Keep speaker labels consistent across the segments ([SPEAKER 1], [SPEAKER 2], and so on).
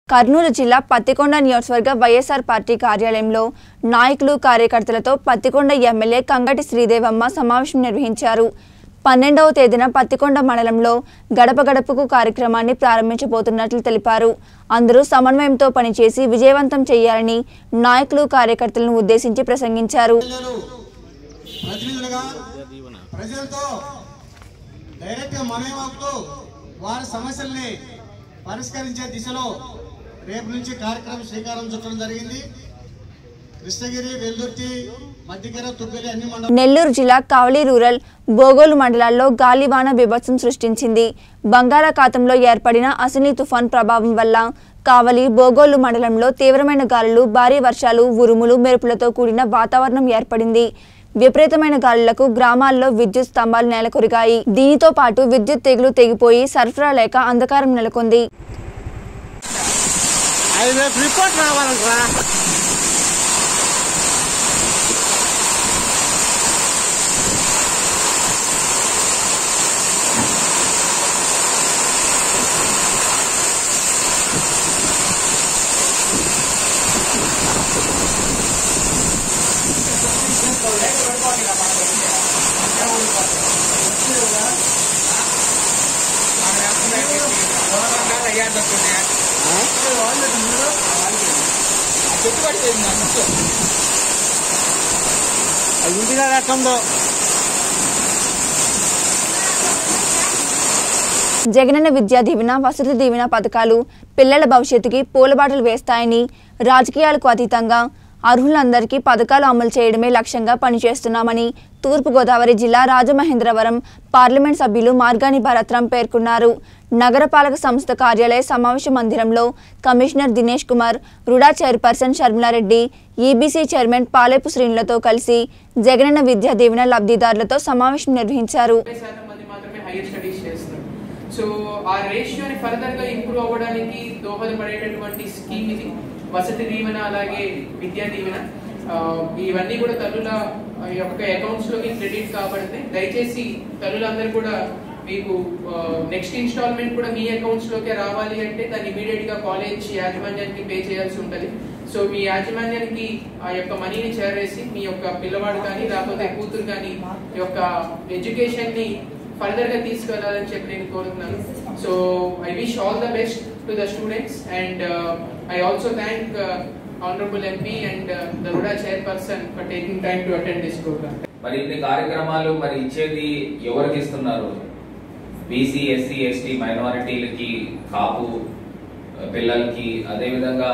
[SPEAKER 1] కర్నూలు జిల్లా పత్తికొండ నియోజకవర్గ వైఎస్ఆర్ పార్టీ కార్యాలయంలో నాయకులు కార్యకర్తలతో పత్తికొండ ఎమ్మెల్యే కంగటి శ్రీదేవమ్మ సమావేశం నిర్వహించారు పన్నెండవ తేదీన పత్తికొండ మండలంలో గడప గడపకు కార్యక్రమాన్ని ప్రారంభించబోతున్నట్లు తెలిపారు అందరూ సమన్వయంతో పనిచేసి విజయవంతం చేయాలని నాయకులు కార్యకర్తలను ఉద్దేశించి ప్రసంగించారు
[SPEAKER 2] ఎమ్మెల్యేలు ప్రతినిధులుగా ప్రజలతో డైరెక్ట్గా మనమవుతూ వారి సమస్యల్ని పరిష్కరించే దిశలో రేపు నుంచి కార్యక్రమం శ్రీకారం చుట్టడం జరిగింది కృష్ణగిరి వెల్దుర్తి మధ్యకర తుగ్గలి అన్ని మండలం
[SPEAKER 1] నెల్లూరు జిల్లా కావలి రూరల్ బోగోలు మండలాల్లో గాలివాన బీభత్సం సృష్టించింది బంగాళాఖాతంలో ఏర్పడిన అసిని తుఫాన్ ప్రభావం వల్ల కావలి బోగోలు మండలంలో తీవ్రమైన గాలులు భారీ వర్షాలు ఉరుములు మెరుపులతో కూడిన వాతావరణం ఏర్పడింది విపరీతమైన గాలులకు గ్రామాల్లో విద్యుత్ స్తంభాలు నెలకొరిగాయి దీనితో పాటు విద్యుత్ తెగులు తెగిపోయి సరఫరా లేక అంధకారం నెలకొంది
[SPEAKER 2] రిపోర్ట్ రావాలంట్రా ఇంటిగా ఎట్టుందో
[SPEAKER 1] జగనన్న విద్యా దీవెన వసతి దీవెన పథకాలు పిల్లల భవిష్యత్తుకి పూలబాటలు వేస్తాయని రాజకీయాలకు అతీతంగా అర్హులందరికీ పథకాలు అమలు చేయడమే లక్ష్యంగా పనిచేస్తున్నామని తూర్పుగోదావరి జిల్లా రాజమహేంద్రవరం పార్లమెంట్ సభ్యులు మార్గాని భరత్రాం పేర్కొన్నారు నగరపాలక సంస్థ కార్యాలయ సమావేశ మందిరంలో commissioner Dinesh Kumar RUDA chairperson Sharmila Reddy EBC chairman Palepu శ్రీనులతో కలిసి జగనన్న విద్యా దీవెన లబ్ధిదారులతో సమావేశం నిర్వహించారు
[SPEAKER 3] ముప్పై శాతం మంది మాత్రమే హైయర్ స్టడీస్ చేస్తున్నారు సో ఆ రేషియోని ఫర్దర్ గా ఇంప్రూవ్ అవ్వడానికి దోహదపడేటటువంటి స్కీమ్ ఇది వసతి దీవెన అలాగే విద్యా దీవెన ఆ, ఇవన్నీ కూడా తల్లుల యొక్క అకౌంట్స్ లోకి క్రెడిట్ కాబడితే దయచేసి తల్లులందరూ కూడా మీకు నెక్స్ట్ ఇన్స్టాల్మెంట్ కూడా మీ అకౌంట్స్ లోకే రావాలి అంటే దాన్ని ఇమీడియట్ గా కాలేజ్ యాజమాన్యానికి పే చేయాల్సి ఉంటది సో మీ యాజమాన్యానికి ఆ యొక్క మనీని చేరేసి మీ యొక్క పిల్లవాడు కానీ లేకపోతే కూతురు కానీ యొక్క ఎడ్యుకేషన్ ని ఫర్దర్ గా తీసుకెళ్లాలని చెప్పి నేను కోరుతున్నాను so I wish all the best to the students and I also thank honourable MP and the RUDA chairperson for taking time to attend this programme
[SPEAKER 4] మరి ఇన్ని కార్యక్రమాలు మరి ఇచ్చేది ఎవరికి ఇస్తున్నారు బీసీ ఎస్సీ ఎస్టీ మైనారిటీలకి కాపు ఆ, పిల్లలకి అదేవిధంగా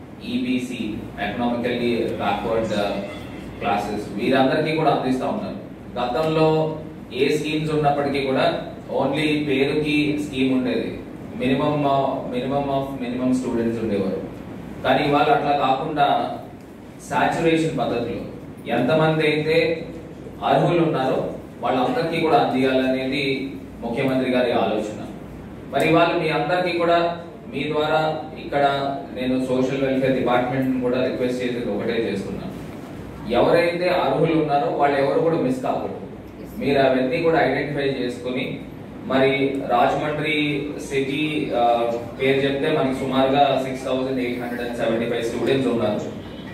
[SPEAKER 4] ఈబీసీ ఎకనామికల్లీ బ్యాక్వర్డ్ క్లాసెస్ వీరందరికీ కూడా అందిస్తా ఉన్నారు గతంలో ఏ స్కీమ్స్ ఉన్నప్పటికీ కూడా ఓన్లీ పేరుకి స్కీమ్ ఉండేది minimum minimum of minimum students ఉండేవారు కానీ ఇవాళ అట్లా కాకుండా సాచురేషన్ పద్ధతిలో ఎంతమంది అయితే అర్హులు ఉన్నారో వాళ్ళందరికీ కూడా అందియాలనేది ముఖ్యమంత్రి గారి ఆలోచన మరి వాళ్ళు మీ అందరికీ కూడా మీ ద్వారా ఇక్కడ నేను సోషల్ వెల్ఫేర్ డిపార్ట్మెంట్ కూడా రిక్వెస్ట్ చేసేది ఒకటే చేస్తున్నాను ఎవరైతే అర్హులు ఉన్నారో వాళ్ళు ఎవరు కూడా మిస్ కాకూడదు మీరు అవన్నీ కూడా ఐడెంటిఫై చేసుకుని మరి రాజమండ్రి సిటీ ఆ, పేరు చెప్తే మనకి సుమారుగా six thousand eight hundred and seventy five students ఉన్నారు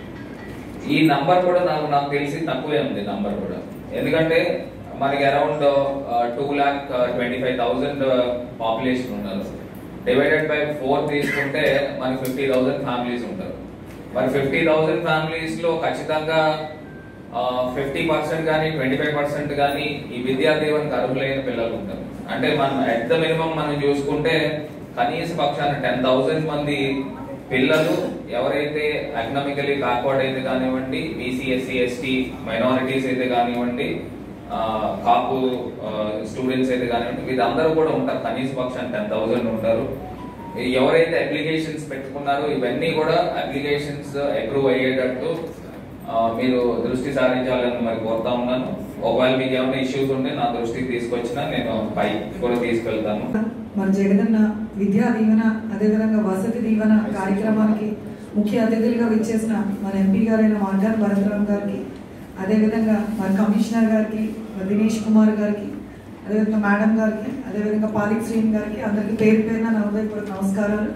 [SPEAKER 4] ఈ నంబర్ కూడా నాకు నాకు తెలిసి తక్కువే ఉంది నంబర్ కూడా ఎందుకంటే మనకి around two lakh twenty five thousand population ఉన్నారు డివైడెడ్ బై ఫోర్ తీసుకుంటే మనకి ఫిఫ్టీ థౌసండ్ ఫ్యామిలీస్ ఉంటారు మరి ఫిఫ్టీ థౌసండ్ ఫ్యామిలీస్ లో ఖచ్చితంగా ఫిఫ్టీ పర్సెంట్ కానీ ట్వంటీ ఫైవ్ పర్సెంట్ కానీ ఈ విద్యా దీవెనకు అర్హులైన పిల్లలు ఉంటారు అంటే మనం ఎట్ ద మినిమం మనం చూసుకుంటే కనీస పక్షాన టెన్ థౌసండ్ మంది పిల్లలు ఎవరైతే ఎకనామికలీ బ్యాక్వర్డ్ అయితే కానివ్వండి బీసీ ఎస్సీ ఎస్టీ మైనారిటీస్ అయితే కానివ్వండి ఆ, కాపు స్టూడెంట్స్ అయితే కానివ్వండి వీరందరూ కూడా ఉంటారు కనీస పక్షాన టెన్ థౌసండ్ ఉంటారు ఎవరైతే అప్లికేషన్స్ పెట్టుకున్నారో ఇవన్నీ కూడా అప్లికేషన్స్ అప్రూవ్ అయ్యేటట్టు ఆ, మీరు దృష్టి సారించాలని మరి కోరుతా ఉన్నాను ఒకవేళ మీకు ఏమైనా ఇష్యూస్ ఉంటే నా దృష్టికి తీసుకొచ్చినా నేను పైకి కూడా తీసుకెళ్తాను
[SPEAKER 5] మన జగనన్న విద్యా దీవెన అదేవిధంగా వసతి దీవెన కార్యక్రమానికి ముఖ్య అతిథులుగా విచ్చేసిన మన ఎంపీ గారైన మార్గాన్ భరతరామ్ గారికి అదేవిధంగా మన కమిషనర్ గారికి మన దినేష్ కుమార్ గారికి అదేవిధంగా మేడం గారికి అదేవిధంగా పాలిక్ శ్రీన్ గారికి అందరికి పేరు పేరున నా హృదయపూర్వక నమస్కారాలు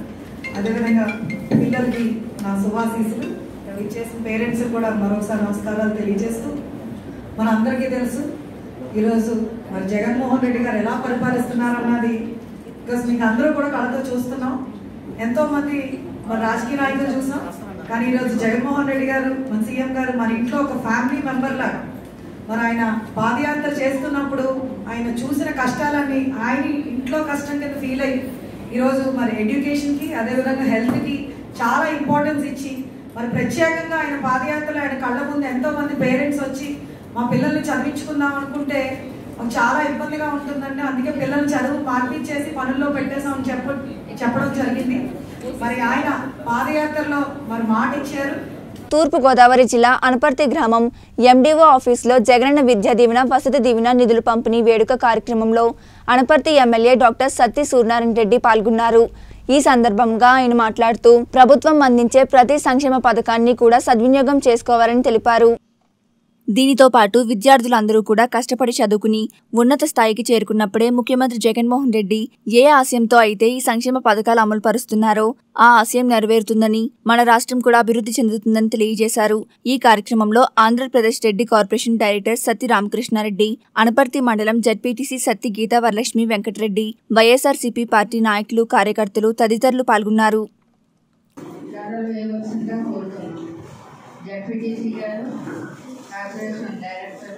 [SPEAKER 5] అదేవిధంగా పిల్లలకి నా శుభాశీసులు ఇచ్చేసిన పేరెంట్స్ కూడా మరొకసారి నమస్కారాలు తెలియజేస్తూ మన అందరికీ తెలుసు ఈరోజు మరి జగన్మోహన్ రెడ్డి గారు ఎలా పరిపాలిస్తున్నారన్నది బికాస్ మీకు అందరూ కూడా కళ్ళతో చూస్తున్నాం ఎంతో మంది మరి రాజకీయ నాయకులు చూసాం కానీ ఈరోజు జగన్మోహన్ రెడ్డి గారు మన సీఎం గారు మన ఇంట్లో ఒక ఫ్యామిలీ మెంబర్ లాగా మరి ఆయన పాదయాత్ర చేస్తున్నప్పుడు ఆయన చూసిన కష్టాలన్నీ ఆయన ఇంట్లో కష్టం కింద ఫీల్ అయ్యి ఈరోజు మరి ఎడ్యుకేషన్కి అదేవిధంగా హెల్త్కి చాలా ఇంపార్టెన్స్ ఇచ్చి మరి ప్రత్యేకంగా ఆయన పాదయాత్రలో ఆయన కళ్ళ ముందు ఎంతో మంది పేరెంట్స్ వచ్చి మా పిల్లల్ని చదివించుకుందాం అనుకుంటే మాకు చాలా ఇబ్బందిగా ఉంటుందండి అందుకే పిల్లల్ని చదువు మార్పించేసి పనుల్లో పెట్టేసామని చెప్ప చెప్పడం జరిగింది మరి ఆయన పాదయాత్రలో మరి మాట ఇచ్చారు
[SPEAKER 1] తూర్పుగోదావరి జిల్లా అనపర్తి గ్రామం ఎండిఓ ఆఫీసులో జగనన్న విద్యా దీవెన వసతి దీవెన నిధుల పంపిణీ వేడుక కార్యక్రమంలో అనపర్తి ఎమ్మెల్యే డాక్టర్ సత్తి సూర్యనారాయణ రెడ్డి పాల్గొన్నారు ఈ సందర్భంగా ఆయన మాట్లాడుతూ ప్రభుత్వం అందించే ప్రతి సంక్షేమ పథకాన్ని కూడా సద్వినియోగం చేసుకోవాలని తెలిపారు దీనితో పాటు విద్యార్థులందరూ కూడా కష్టపడి చదువుకుని ఉన్నత స్థాయికి చేరుకున్నప్పుడే ముఖ్యమంత్రి జగన్మోహన్ రెడ్డి ఏ ఆశయంతో అయితే ఈ సంక్షేమ పథకాలు అమలు పరుస్తున్నారో ఆ ఆశయం నెరవేరుతుందని మన రాష్ట్రం కూడా అభివృద్ధి చెందుతుందని తెలియజేశారు ఈ కార్యక్రమంలో ఆంధ్రప్రదేశ్ రెడ్డి కార్పొరేషన్ డైరెక్టర్ సత్తి రామకృష్ణారెడ్డి అనపర్తి మండలం ZPTC Satti Geetha Varalakshmi Venkata Reddy YSRCP party నాయకులు కార్యకర్తలు తదితరులు పాల్గొన్నారు
[SPEAKER 6] ధరలు వేయవలసిందిగా కోరుతున్నాం జడ్పీటీసీ గారు కార్పొరేషన్ డైరెక్టర్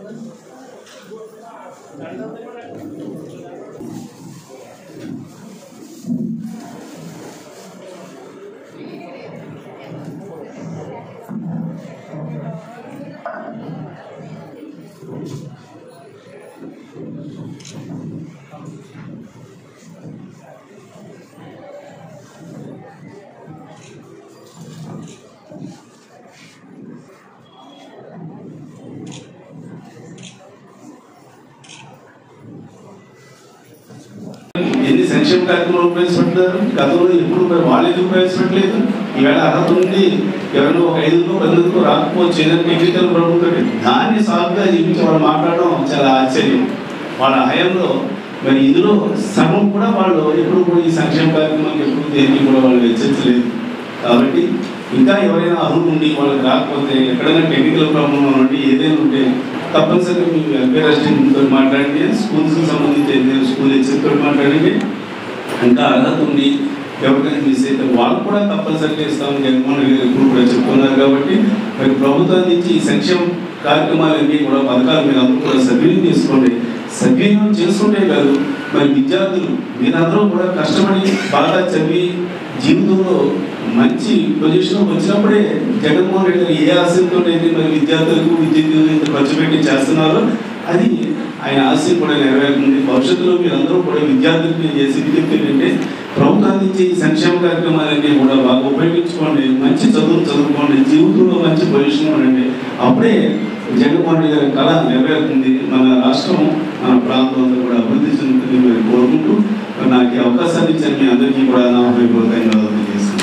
[SPEAKER 7] ఎన్ని సంక్షేమ కార్యక్రమాలు ఉపయోగించబడ్డారు గతంలో ఎప్పుడు మరి వాళ్ళు ఎందుకు ఉపయోగించట్లేదు ఈవేళ అర్హత ఉంది ఎవరినో ఒక ఐదుగురు పదిహేను రాకపోవచ్చు ఏదైనా టెక్నికల్ ప్రభుత్వం దాన్ని సాగుగా చూపించి వాళ్ళు మాట్లాడడం చాలా ఆశ్చర్యం వాళ్ళ హయాంలో మరి ఇందులో సగం కూడా వాళ్ళు ఎప్పుడు కూడా ఈ సంక్షేమ కార్యక్రమానికి ఎప్పుడు దేనికి కూడా వాళ్ళు వెచ్చించలేదు కాబట్టి ఇంకా ఎవరైనా అర్హులు ఉండి వాళ్ళకి రాకపోతే ఎక్కడైనా టెక్నికల్ ప్రాబ్లం ఉండి ఏదైనా ఉంటే తప్పనిసరిగా మీ వెల్ఫేర్ అసిస్టెంట్తో మాట్లాడండి స్కూల్స్కి సంబంధించి ఏదైనా స్కూల్ హెచ్ఎంతో మాట్లాడండి ఇంకా అర్హత ఉంది ఎవరికైనా మిస్ అయితే వాళ్ళు కూడా తప్పనిసరిగా ఇస్తామని జగన్మోహన్ రెడ్డి గారు ఇప్పుడు కూడా చెప్తున్నారు కాబట్టి మరి ప్రభుత్వం నుంచి ఈ సంక్షేమ కార్యక్రమాలన్నీ కూడా పథకాలు మీరు అందరూ కూడా సద్వినియోగం చేసుకోండి సద్వినియోగం చేసుకుంటే కాదు మరి విద్యార్థులు మీరందరూ కూడా కష్టపడి బాగా చదివి జీవితంలో మంచి పొజిషన్ వచ్చినప్పుడే జగన్మోహన్ రెడ్డి గారు ఏ ఆశయంతో అయితే మరి విద్యార్థులకు విద్యుత్ ఇంత ఖర్చు పెట్టి చేస్తున్నారో అది ఆయన ఆశయం కూడా నెరవేరుతుంది భవిష్యత్తులో మీరందరూ కూడా విద్యార్థులకి చేసి విజ్ఞప్తి ఏంటంటే ప్రభుత్వం అందించే ఈ సంక్షేమ కార్యక్రమాలన్నీ కూడా బాగా ఉపయోగించుకోండి మంచి చదువు చదువుకోండి జీవితంలో మంచి పొజిషన్ ఉండండి అప్పుడే జగన్మోహన్ రెడ్డి గారి కళ నెరవేరుతుంది మన రాష్ట్రం మన ప్రాంతం అంతా కూడా అభివృద్ధి చెందుతుంది మీరు కోరుకుంటూ మరి నాకు ఈ అవకాశాన్ని ఇచ్చిన మీ అందరికీ కూడా నా హృదయపూర్వక ధన్యవాదాలు చేస్తున్నాను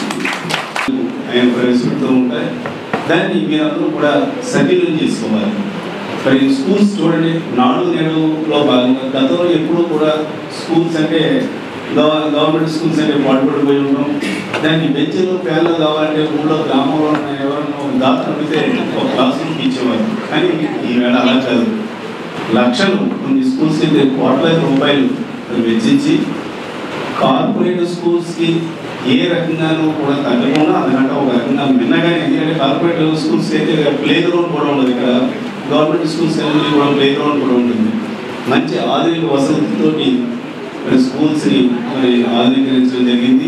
[SPEAKER 7] ఆయన ప్రవేశపెడుతూ ఉంటాయి దాన్ని మీరందరూ కూడా సద్వినియోగం చేసుకోవాలి మరి స్కూల్స్ చూడండి నాడు నేడులో భాగంగా గతంలో ఎప్పుడూ కూడా స్కూల్స్ అంటే గవ- గవర్నమెంట్ స్కూల్స్ అంటే పాటుపడిపోయి ఉంటాం దానికి బెంచ్లు ఫ్యాన్లు కావాలంటే ఊళ్ళో గ్రామంలో ఉన్న ఎవరన్నా ఒక దాత అడిగితే ఒక క్లాస్ రూమ్ ఇచ్చేవారు కానీ ఈవేళ అలా కాదు లక్షలు కొన్ని స్కూల్స్ అయితే కోట్లాది రూపాయలు వెచ్చించి కార్పొరేట్ స్కూల్స్కి ఏ రకంగానూ కూడా తగ్గకుండా అందుకంటే ఒక రకంగా మిన్నగానే ఎందుకంటే కార్పొరేట్ స్కూల్స్కి అయితే ప్లే గ్రౌండ్ కూడా ఉండదు ఇక్కడ గవర్నమెంట్ స్కూల్స్ అన్ని కూడా ప్లే గ్రౌండ్ కూడా ఉంటుంది మంచి ఆధునిక వసతులతోటి మరి స్కూల్స్ని మరి ఆధునీకరించడం జరిగింది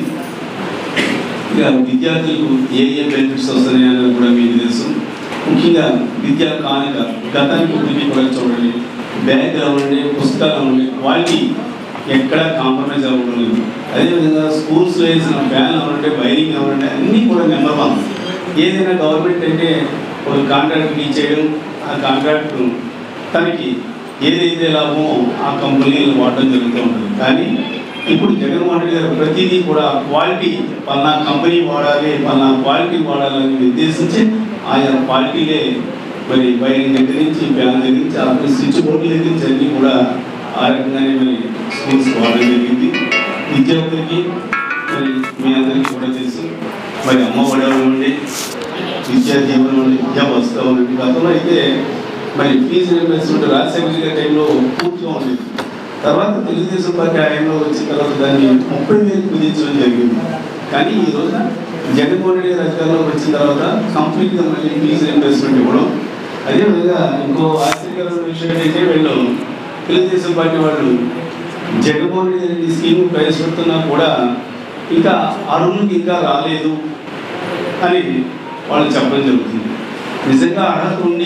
[SPEAKER 7] ఇక విద్యార్థులకు ఏ ఏ బెనిఫిట్స్ వస్తున్నాయి అనేది కూడా మీకు తెలుసు ముఖ్యంగా విద్యా కానుక గతానికి ఇప్పటికీ కూడా చూడండి బ్యాగ్ అవ్వండి పుస్తకాలు అవ్వండి క్వాలిటీ ఎక్కడా కాంప్రమైజ్ అవ్వడం లేదు అదేవిధంగా స్కూల్స్లో వేసిన ఫ్యాన్ అవ్వండి వైరింగ్ అవ్వండి అన్నీ కూడా నెంబర్ వన్ ఏదైనా గవర్నమెంట్ అంటే ఒక కాంట్రాక్ట్కి ఇచ్చేయడం ఆ కాంట్రాక్ట్ తనకి ఏదైతే లాభమో ఆ కంపెనీలు వాడడం జరుగుతూ ఉంటుంది కానీ ఇప్పుడు జగన్మోహన్ రెడ్డి గారు ప్రతిదీ కూడా క్వాలిటీ పలానా కంపెనీ వాడాలి పలానా క్వాలిటీ వాడాలని ఉద్దేశించి ఆయా క్వాలిటీలే మరి వైరింగ్ దగ్గర నుంచి ఫ్యాన్ దగ్గర నుంచి ఆ స్విచ్ బోర్డుల దగ్గర నుంచి అన్నీ కూడా ఆ రకంగానే మరి స్కూల్స్ వాడడం జరిగింది విద్యార్థులకి మరి మరి మీ అందరికీ కూడా తెలుసు మరి అమ్మ ఒడవ నుండి విద్యా జీవనం నుండి విద్యా వస్తూ నుండి గతంలో అయితే మరి ఫీజు రియంబర్స్మెంట్ రాజశేఖర గారి టైంలో పూర్తిగా ఉండేది తర్వాత తెలుగుదేశం పార్టీ ఆయనలో వచ్చిన తర్వాత దాన్ని ముప్పై వేలు కుదించడం జరిగింది కానీ ఈ రోజున జగన్మోహన్ రెడ్డి గారి అధికారంలోకి వచ్చిన తర్వాత కంప్లీట్గా మళ్ళీ ఫీజు రియంబర్స్మెంట్ ఇవ్వడం అదేవిధంగా ఇంకో ఆశ్చర్యకరమైన విషయం ఏంటంటే వీళ్ళు తెలుగుదేశం పార్టీ వాళ్ళు జగన్మోహన్ రెడ్డి గారి స్కీమ్ ప్రవేశపెడుతున్నా కూడా ఇంకా అరువులకు ఇంకా రాలేదు అని వాళ్ళు చెప్పడం జరుగుతుంది నిజంగా అర్హత ఉండి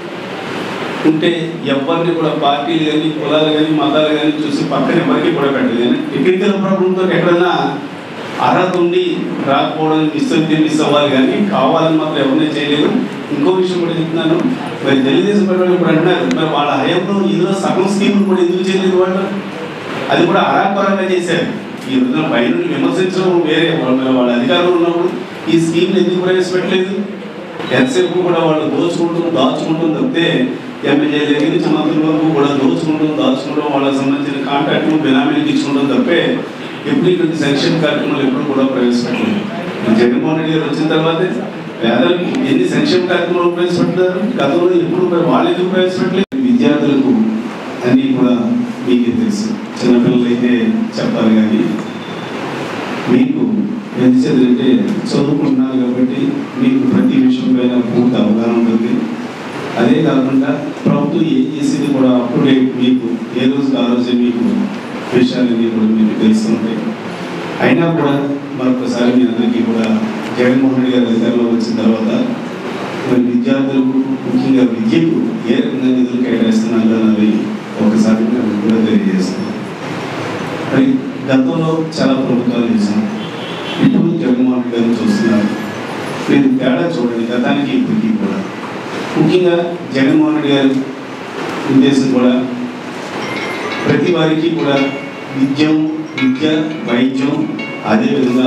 [SPEAKER 7] ఉంటే ఎవరిని కూడా పార్టీలు కానీ కులాలు కానీ మతాలు కానీ చూసి పక్కన ఎవరికి కూడా పెట్టలేదు టెక్నికల్ ప్రాబ్లంతో ఎక్కడైనా అర్హత ఉండి రాకపోవడం మిస్ అయితే మిస్ అవ్వాలి కానీ కావాలని మాత్రం ఎవరినే చేయలేదు ఇంకో విషయం కూడా చెప్తున్నాను మరి తెలుగుదేశం పార్టీ వాళ్ళు ఇప్పుడు అంటున్నారు మరి వాళ్ళ హయాంలో ఇందులో సగం స్కీమ్ కూడా ఎందుకు చేయలేదు వాళ్ళు అది కూడా అరాకొరంగా చేశారు ఈ రోజున పైన విమర్శించడం వేరే వాళ్ళ మీద వాళ్ళ అధికారంలో ఉన్నప్పుడు ఈ స్కీమ్ ఎందుకు ప్రవేశపెట్టలేదు ఎంతసేపు కూడా వాళ్ళు దోచుకుంటూ దాచుకుంటూ తప్పితే ఎమ్మెల్యే దగ్గర నుంచి మంత్రుల వరకు కూడా దోచుకుంటూ దాచుకోవడం వాళ్ళకి సంబంధించిన కాంట్రాక్ట్ బినామీలకు ఇచ్చుకోవడం తప్పే ఎప్పుడు ఇటువంటి సంక్షేమ కార్యక్రమాలు ఎప్పుడు కూడా ప్రవేశపెట్టలేదు ఈ జగన్మోహన్ రెడ్డి గారు వచ్చిన తర్వాతే పేదలకు ఎన్ని సంక్షేమ కార్యక్రమాలు ప్రవేశపెట్టారు గతంలో ఎప్పుడు మరి వాళ్ళు ఎందుకు ప్రవేశపెట్టలేదు విద్యార్థులకు అన్నీ కూడా మీకే తెలుసు చిన్నపిల్లలు అయితే చెప్పాలి కానీ మీకు ఎంత చదివితే చదువుకుంటున్నారు కాబట్టి మీకు ప్రతి విషయం పైన పూర్తి అవగాహన ఉంటుంది అదే కాకుండా ప్రభుత్వం ఏం చేసేది కూడా అప్పుడే మీకు ఏ రోజు ఆ రోజే మీకు విషయాలన్నీ కూడా మీకు తెలుస్తుంటాయి అయినా కూడా మరొకసారి మీ అందరికీ కూడా జగన్మోహన్ రెడ్డి గారి అధికారంలో వచ్చిన తర్వాత మరి విద్యార్థులకు ముఖ్యంగా విద్యకు ఏ రకంగా నిధులు కేటాయిస్తున్నారు అన్నది ఒకసారి నేను కూడా తెలియజేస్తున్నాను మరి గతంలో చాలా ప్రభుత్వాలు చేశాం ఇప్పుడు జగన్మోహన్ రెడ్డి గారిని చూస్తున్నారు మీరు తేడా చూడండి గతానికి ఇప్పటికీ కూడా ముఖ్యంగా జగన్మోహన్ రెడ్డి గారి ఉద్దేశం కూడా ప్రతి వారికి కూడా విద్యం విద్య వైద్యం అదేవిధంగా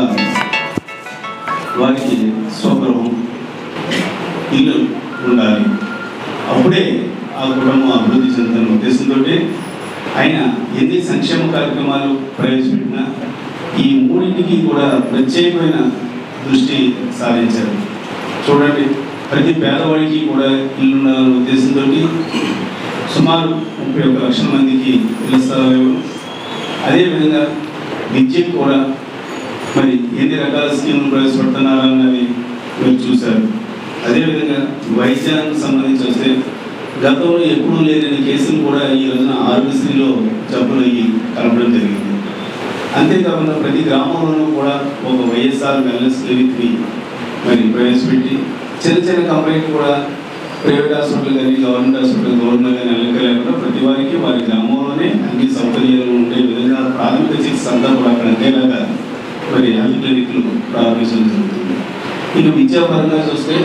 [SPEAKER 7] వారికి స్వగృహం ఇల్లు ఉండాలి అప్పుడే ఆ కుటుంబం అభివృద్ధి చెందుతున్న ఉద్దేశంతో ఆయన ఎన్ని సంక్షేమ కార్యక్రమాలు ప్రవేశపెట్టినా ఈ మూడింటికి కూడా ప్రత్యేకమైన దృష్టి సారించారు చూడండి ప్రతి పేదవాడికి కూడా ఇల్లు ఉండాలనే ఉద్దేశంతో సుమారు ముప్పై ఒక్క లక్షల మందికి ఇళ్ల స్థలాలు ఇవ్వడం అదేవిధంగా విద్యకు కూడా మరి ఎన్ని రకాల స్కీములు ప్రవేశపెడుతున్నారు అన్నది మీరు చూశారు అదేవిధంగా వైద్యానికి సంబంధించి వస్తే గతంలో ఎప్పుడూ లేని కేసులు కూడా ఈ రోజున ఆరోగ్యశ్రీలో జబ్బులు అయ్యి కలపడం జరిగింది అంతేకాకుండా ప్రతి గ్రామంలోనూ కూడా ఒక వైఎస్ఆర్ వెల్నెస్ క్లినిక్ని మరి ప్రవేశపెట్టి చిన్న చిన్న కంపెనీలు కూడా ప్రైవేట్ హాస్పిటల్ కానీ గవర్నమెంట్ హాస్పిటల్ గవర్నమెంట్ కానీ లెక్క లేకుండా ప్రతి వారికి వారి గ్రామంలోనే అన్ని సౌకర్యాలు ఉండే విధంగా ప్రాథమిక చికిత్స అంతా కూడా అక్కడ అందేలాగా మరి హెల్త్ క్లినిక్లు ప్రారంభించడం జరుగుతుంది ఇక విద్యాపరంగా చూస్తే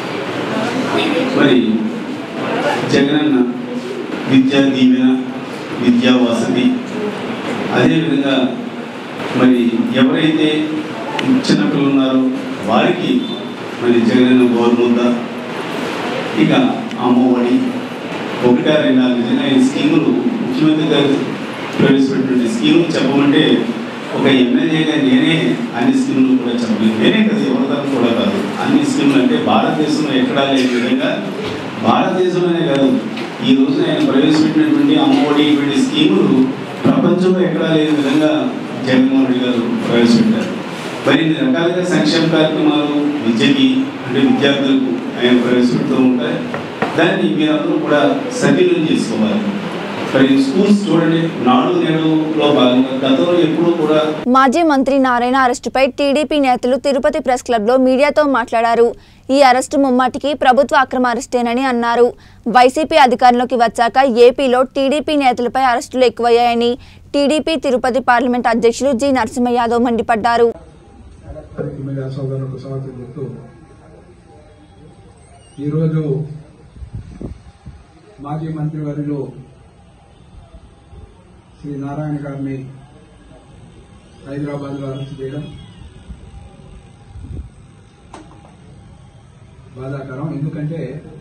[SPEAKER 7] మరి జగనన్న విద్యా దీవెన విద్యా వసతి అదేవిధంగా మరి ఎవరైతే చిన్నపిల్లలు ఉన్నారో వారికి మరి జగనన్న గోరుముద్ద ఇక అమ్మఒడి ఒకటా రెండా నిజంగా ఈ స్కీములు ముఖ్యమంత్రి గారు ప్రవేశపెట్టిన స్కీములు చెప్పమంటే ఒక ఎమ్మెల్యేగా నేనే అన్ని స్కీములు కూడా చెప్పలేదు నేనే కదా ఎవరిదాన్ని కూడా కాదు అన్ని స్కీములు అంటే భారతదేశంలో ఎక్కడా లేని విధంగా భారతదేశంలోనే కాదు ఈ రోజు ఆయన ప్రవేశపెట్టినటువంటి అమ్మఒడి ఇటువంటి స్కీములు ప్రపంచంలో ఎక్కడా లేని విధంగా జగన్మోహన్ రెడ్డి గారు ప్రవేశపెట్టారు మరిన్ని రకాలుగా సంక్షేమ కార్యక్రమాలు విద్యకి అంటే విద్యార్థులకు ఆయన ప్రవేశపెడుతూ ఉంటాయి దాన్ని మీరందరూ కూడా సద్వినియోగం చేసుకోవాలి మరి స్కూల్స్ చూడండి నాడు నేడులో భాగంగా గతంలో ఎప్పుడూ కూడా
[SPEAKER 1] మాజీ మంత్రి నారాయణ అరెస్టుపై టీడీపీ నేతలు తిరుపతి ప్రెస్ క్లబ్లో మీడియాతో మాట్లాడారు ఈ అరెస్టు ముమ్మాటికి ప్రభుత్వ అక్రమ అరెస్టేనని అన్నారు వైసీపీ అధికారంలోకి వచ్చాక ఏపీలో టీడీపీ నేతలపై అరెస్టులు ఎక్కువయ్యాయని టీడీపీ తిరుపతి పార్లమెంట్ అధ్యక్షులు జి నరసింహ యాదవ్ మండిపడ్డారు
[SPEAKER 8] మీడియా సోదరులకు స్వాగతం చెప్తూ ఈరోజు మాజీ మంత్రివర్యులు శ్రీ నారాయణ గారిని హైదరాబాద్లో అరెస్ట్ చేయడం బాధాకరం ఎందుకంటే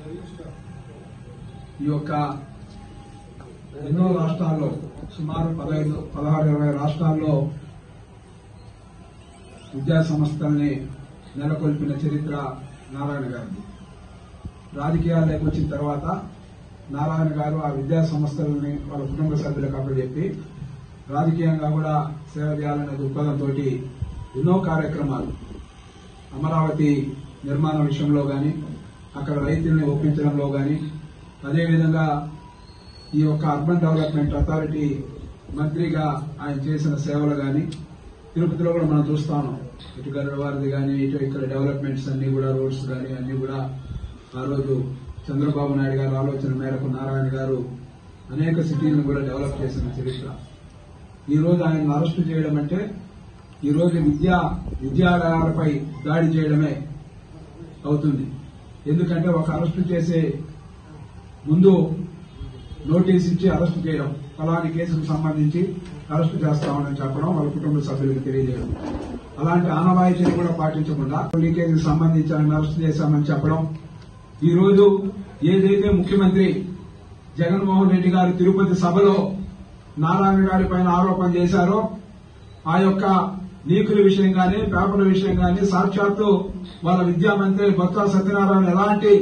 [SPEAKER 8] ఈ యొక్క ఎన్నో రాష్ట్రాల్లో సుమారు పదహైదు పదహారు ఇరవై రాష్ట్రాల్లో విద్యా సంస్థల్ని నెలకొల్పిన చరిత్ర నారాయణ గారిది రాజకీయాల్లోకి వచ్చిన తర్వాత నారాయణ గారు ఆ విద్యా సంస్థలని వాళ్ళ కుటుంబ సభ్యులకు అప్పచెప్పి రాజకీయంగా కూడా సేవ చేయాలనే దృక్పథంతో ఎన్నో కార్యక్రమాలు అమరావతి నిర్మాణ విషయంలో గాని అక్కడ రైతుల్ని ఒప్పించడంలో గాని అదేవిధంగా ఈ యొక్క అర్బన్ డెవలప్మెంట్ అథారిటీ మంత్రిగా ఆయన చేసిన సేవలు గాని తిరుపతిలో కూడా మనం చూస్తాను ఇటు గరుడవారిది గాని ఇటు ఇక్కడ డెవలప్మెంట్స్ అన్ని కూడా రోడ్స్ గాని అన్ని కూడా ఆ రోజు చంద్రబాబు నాయుడు గారి ఆలోచన మేరకు నారాయణ గారు అనేక సిటీలను కూడా డెవలప్ చేసిన చరిత్ర ఈ రోజు ఆయన అరెస్టు చేయడం అంటే ఈ రోజు విద్యా విద్యాలయాలపై దాడి చేయడమే అవుతుంది ఎందుకంటే ఒక అరెస్టు చేసే ముందు నోటీస్ ఇచ్చి అరెస్టు చేయడం ఫలాని కేసుకు సంబంధించి అరెస్టు చేస్తామని చెప్పడం వాళ్ళ కుటుంబ సభ్యులకు తెలియజేయడం అలాంటి ఆనవాయితీని కూడా పాటించకుండా లీకేజీకి సంబంధించి ఆయన అరెస్టు చేశామని చెప్పడం ఈ రోజు ఏదైతే ముఖ్యమంత్రి జగన్మోహన్ రెడ్డి గారు తిరుపతి సభలో నారాయణ గారి పైన ఆరోపణ చేశారో ఆ యొక్క లీకుల విషయం గాని పేపర్ల విషయం గాని సాక్షాత్తు వాళ్ళ విద్యా మంత్రి బొత్స సత్యనారాయణ ఎలాంటి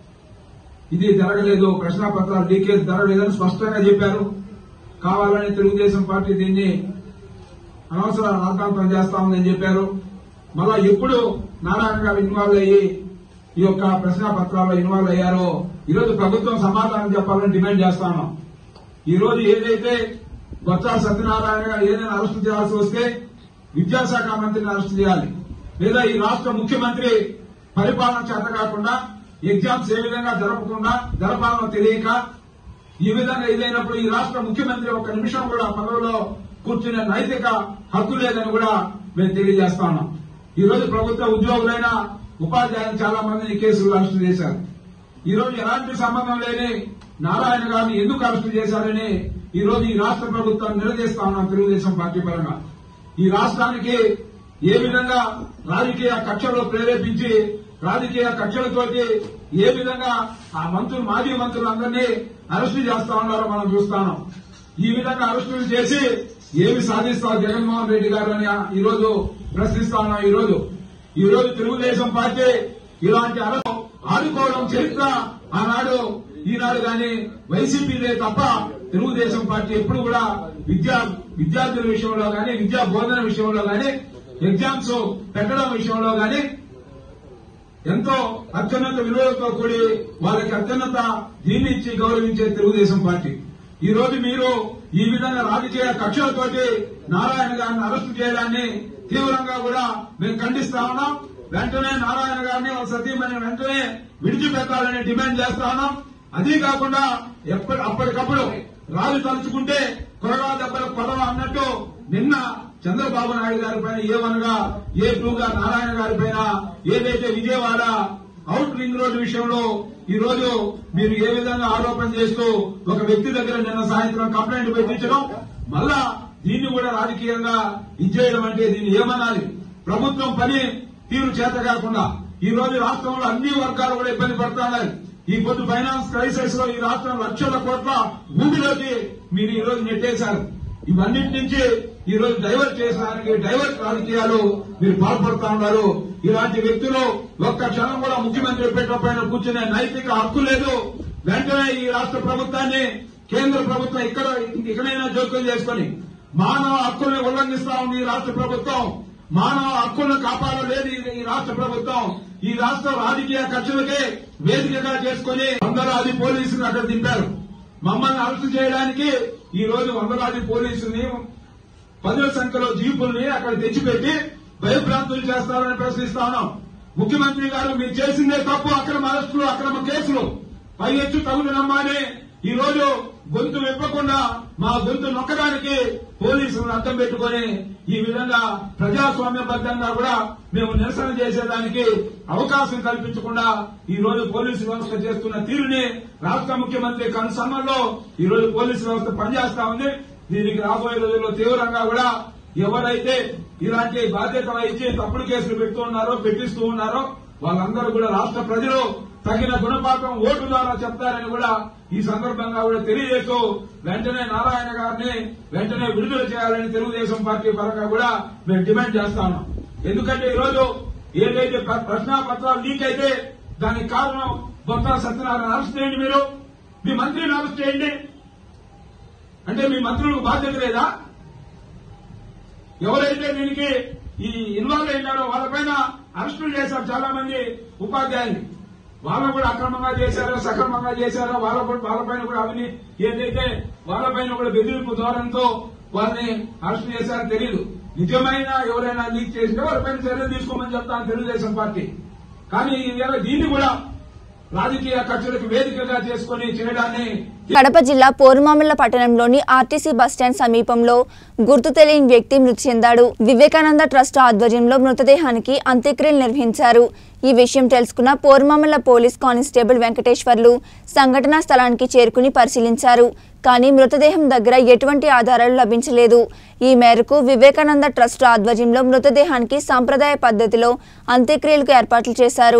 [SPEAKER 8] ఇది జరగలేదు ప్రశ్నాపత్రాలు లీకేజ్ జరగలేదని స్పష్టంగా చెప్పారు కావాలని తెలుగుదేశం పార్టీ దీన్ని అనవసర రాద్ధాంతం చేస్తా ఉందని చెప్పారు మళ్ళా ఎప్పుడు నారాయణ గారు ఇన్వాల్వ్ అయ్యి ఈ యొక్క ప్రశ్నాపత్రాల్లో ఇన్వాల్వ్ అయ్యారో ఈరోజు ప్రభుత్వం సమాధానం చెప్పాలని డిమాండ్ చేస్తాను ఈ రోజు ఏదైతే బొత్స సత్యనారాయణ గారు ఏదైనా అరెస్టు చేయాల్సి వస్తే విద్యాశాఖ మంత్రిని అరెస్టు చేయాలి లేదా ఈ రాష్ట్ర ముఖ్యమంత్రి పరిపాలన చేత కాకుండా ఎగ్జామ్స్ ఏ విధంగా జరపకుండా జరపాలనో తెలియక ఈ విధంగా ఇదైనప్పుడు ఈ రాష్ట్ర ముఖ్యమంత్రి ఒక నిమిషం కూడా పదవిలో కూర్చునే నైతిక హక్కు లేదని కూడా మేము తెలియజేస్తాను ఈ రోజు ప్రభుత్వ ఉద్యోగులైన ఉపాధ్యాయులు చాలా మందిని కేసులు అరెస్టు చేశారు ఈ రోజు ఎలాంటి సంబంధం లేని నారాయణ గారిని ఎందుకు అరెస్టు చేశారని ఈ రోజు ఈ రాష్ట్ర ప్రభుత్వం నిలదీస్తా ఉన్నాం తెలుగుదేశం పార్టీ పరంగా ఈ రాష్ట్రానికి ఏ విధంగా రాజకీయ కక్షలు ప్రేరేపించి రాజకీయ కక్షలతోటి ఏ విధంగా ఆ మంత్రులు మాజీ మంత్రులందరినీ అరెస్టు చేస్తా ఉన్నారో మనం చూస్తాను ఈ విధంగా అరెస్టులు చేసి ఏమి సాధిస్తారు జగన్మోహన్ రెడ్డి గారు అని ఈ రోజు ప్రశ్నిస్తా ఉన్నాం ఈ రోజు ఈ రోజు తెలుగుదేశం పార్టీ ఇలాంటి అరెస్టు ఆదుకోవడం చరిత్ర ఆనాడు ఈనాడు గాని వైసీపీదే తప్ప తెలుగుదేశం పార్టీ ఎప్పుడు కూడా విద్యా విద్యార్థుల విషయంలో గాని విద్యా బోధన విషయంలో గాని ఎగ్జామ్స్ పెట్టడం విషయంలో గాని ఎంతో అత్యున్నత విలువలతో కూడి వాళ్ళకి అత్యున్నత దీన్ని ఇచ్చి గౌరవించే తెలుగుదేశం పార్టీ ఈ రోజు మీరు ఈ విధంగా రాజకీయ కక్షలతోటి నారాయణ గారిని అరెస్టు చేయడాన్ని తీవ్రంగా కూడా మేము ఖండిస్తా ఉన్నాం వెంటనే నారాయణ గారిని వాళ్ళ సతీమణి వెంటనే విడిచిపెట్టాలని డిమాండ్ చేస్తా ఉన్నాం అదీ కాకుండా ఎప్పటి అప్పటికప్పుడు రాజు తలుచుకుంటే కొరగా దెబ్బలకు పడవ అన్నట్టు నిన్న చంద్రబాబు నాయుడు గారి పైన ఏమనగా ఏ టూగా నారాయణ గారి పైన ఏదైతే విజయవాడ అవుట్ రింగ్ రోడ్డు విషయంలో ఈ రోజు మీరు ఏ విధంగా ఆరోపణ చేస్తూ ఒక వ్యక్తి దగ్గర నిన్న సాయంత్రం కంప్లైంట్ పెట్టించడం మళ్ళా దీన్ని కూడా రాజకీయంగా ఇచ్చేయడం అంటే దీన్ని ఏమనాలి ప్రభుత్వం పని తీరు చేత కాకుండా ఈ రోజు రాష్ట్రంలో అన్ని వర్గాలు కూడా ఇబ్బంది పడుతున్నాయి ఈ పొద్దు ఫైనాన్స్ క్రైసిస్ లో ఈ రాష్ట్రం లక్షల కోట్ల భూమిలోకి మీరు ఈ రోజు నెట్టేశారు ఇవన్నిటి నుంచి ఈ రోజు డైవర్ట్ చేసడానికి డైవర్ట్ రాజకీయాలు మీరు పాల్పడుతా ఉన్నారు ఇలాంటి వ్యక్తులు ఒక్క క్షణం కూడా ముఖ్యమంత్రి పెట్ట పైన కూర్చునే నైతిక హక్కు లేదు వెంటనే ఈ రాష్ట్ర ప్రభుత్వాన్ని కేంద్ర ప్రభుత్వం ఇక్కడ ఇక్కడైనా జోక్యం చేసుకొని మానవ హక్కుల్ని ఉల్లంఘిస్తా ఉంది ఈ రాష్ట్ర ప్రభుత్వం మానవ హక్కులను కాపాడలేదు ఈ- ఈ రాష్ట్ర ప్రభుత్వం ఈ రాష్ట్ర రాజకీయ కక్షలకే వేదికగా చేసుకుని వందలాది పోలీసులు అక్కడ దింపారు మమ్మల్ని అరెస్టు చేయడానికి ఈ రోజు వందలాది పోలీసుల్ని పదుల సంఖ్యలో జీపుల్ని అక్కడ తెచ్చిపెట్టి భయభ్రాంతులు చేస్తారని ప్రశ్నిస్తా ఉన్నాం ముఖ్యమంత్రి గారు మీరు చేసిందే తప్పు అక్రమ అరెస్టులు అక్రమ కేసులు పై ఎచ్చు తగులు నమ్మాని ఈ రోజు గొంతు విప్పకుండా మా గొంతు నొక్కడానికి పోలీసులను అడ్డం పెట్టుకొని ఈ విధంగా ప్రజాస్వామ్యబద్దంగా కూడా మేము నిరసన చేసేదానికి అవకాశం కల్పించకుండా ఈ రోజు పోలీసు వ్యవస్థ చేస్తున్న తీరుని రాష్ట్ర ముఖ్యమంత్రి కన్సన్నలో ఈ రోజు పోలీసు వ్యవస్థ పనిచేస్తా ఉంది దీనికి రాబోయే రోజుల్లో తీవ్రంగా కూడా ఎవరైతే ఇలాంటి బాధ్యత వహించి తప్పుడు కేసులు పెడుతూ ఉన్నారో పెట్టిస్తూ ఉన్నారో వాళ్ళందరూ కూడా రాష్ట్ర ప్రజలు తగిన గుణపాఠం ఓటు ద్వారా చెప్తారని కూడా ఈ సందర్భంగా కూడా తెలియజేస్తూ వెంటనే నారాయణ గారిని వెంటనే విడుదల చేయాలని తెలుగుదేశం పార్టీ పరంగా కూడా మేము డిమాండ్ చేస్తాను ఎందుకంటే ఈరోజు ఏదైతే ప్ర- ప్రశ్నాపత్రాలు లీక్ అయితే దానికి కారణం బొత్స సత్యనారాయణ అరెస్ట్ చేయండి మీరు మీ మంత్రిని అరెస్ట్ చేయండి అంటే మీ మంత్రులకు బాధ్యత లేదా ఎవరైతే దీనికి ఈ ఇన్వాల్వ్ అయినారో వాళ్ళపైన అరెస్టులు చేశారు చాలా మంది ఉపాధ్యాయులు వాళ్ళను కూడా అక్రమంగా చేశారో సక్రమంగా చేశారో వాళ్ళ కూడా- వాళ్ళపైన కూడా అవిని ఏదైతే వాళ్ళపైన కూడా బెదిరింపు ధోరణితో వాళ్ళని అరెస్ట్ చేశారో తెలియదు నిజమైన ఎవరైనా లీక్ చేసినా వాళ్ళపైన చర్యలు తీసుకోమని చెప్తాను తెలుగుదేశం పార్టీ కానీ ఈవేళ దీన్ని కూడా రాజకీయ కక్షలకు వేదికగా చేసుకుని చేయడాన్ని
[SPEAKER 1] కడప జిల్లా పోరుమామిళ్ల పట్టణంలోని ఆర్టీసీ బస్టాండ్ సమీపంలో గుర్తు తెలియని వ్యక్తి మృతి చెందాడు వివేకానంద ట్రస్ట్ ఆధ్వర్యంలో మృతదేహానికి అంత్యక్రియలు నిర్వహించారు ఈ విషయం తెలుసుకున్న పోరుమామిళ్ల పోలీస్ కానిస్టేబుల్ వెంకటేశ్వర్లు సంఘటనా స్థలానికి చేరుకుని పరిశీలించారు కానీ మృతదేహం దగ్గర ఎటువంటి ఆధారాలు లభించలేదు ఈ మేరకు వివేకానంద ట్రస్ట్ ఆధ్వర్యంలో మృతదేహానికి సాంప్రదాయ పద్ధతిలో అంత్యక్రియలకు ఏర్పాట్లు చేశారు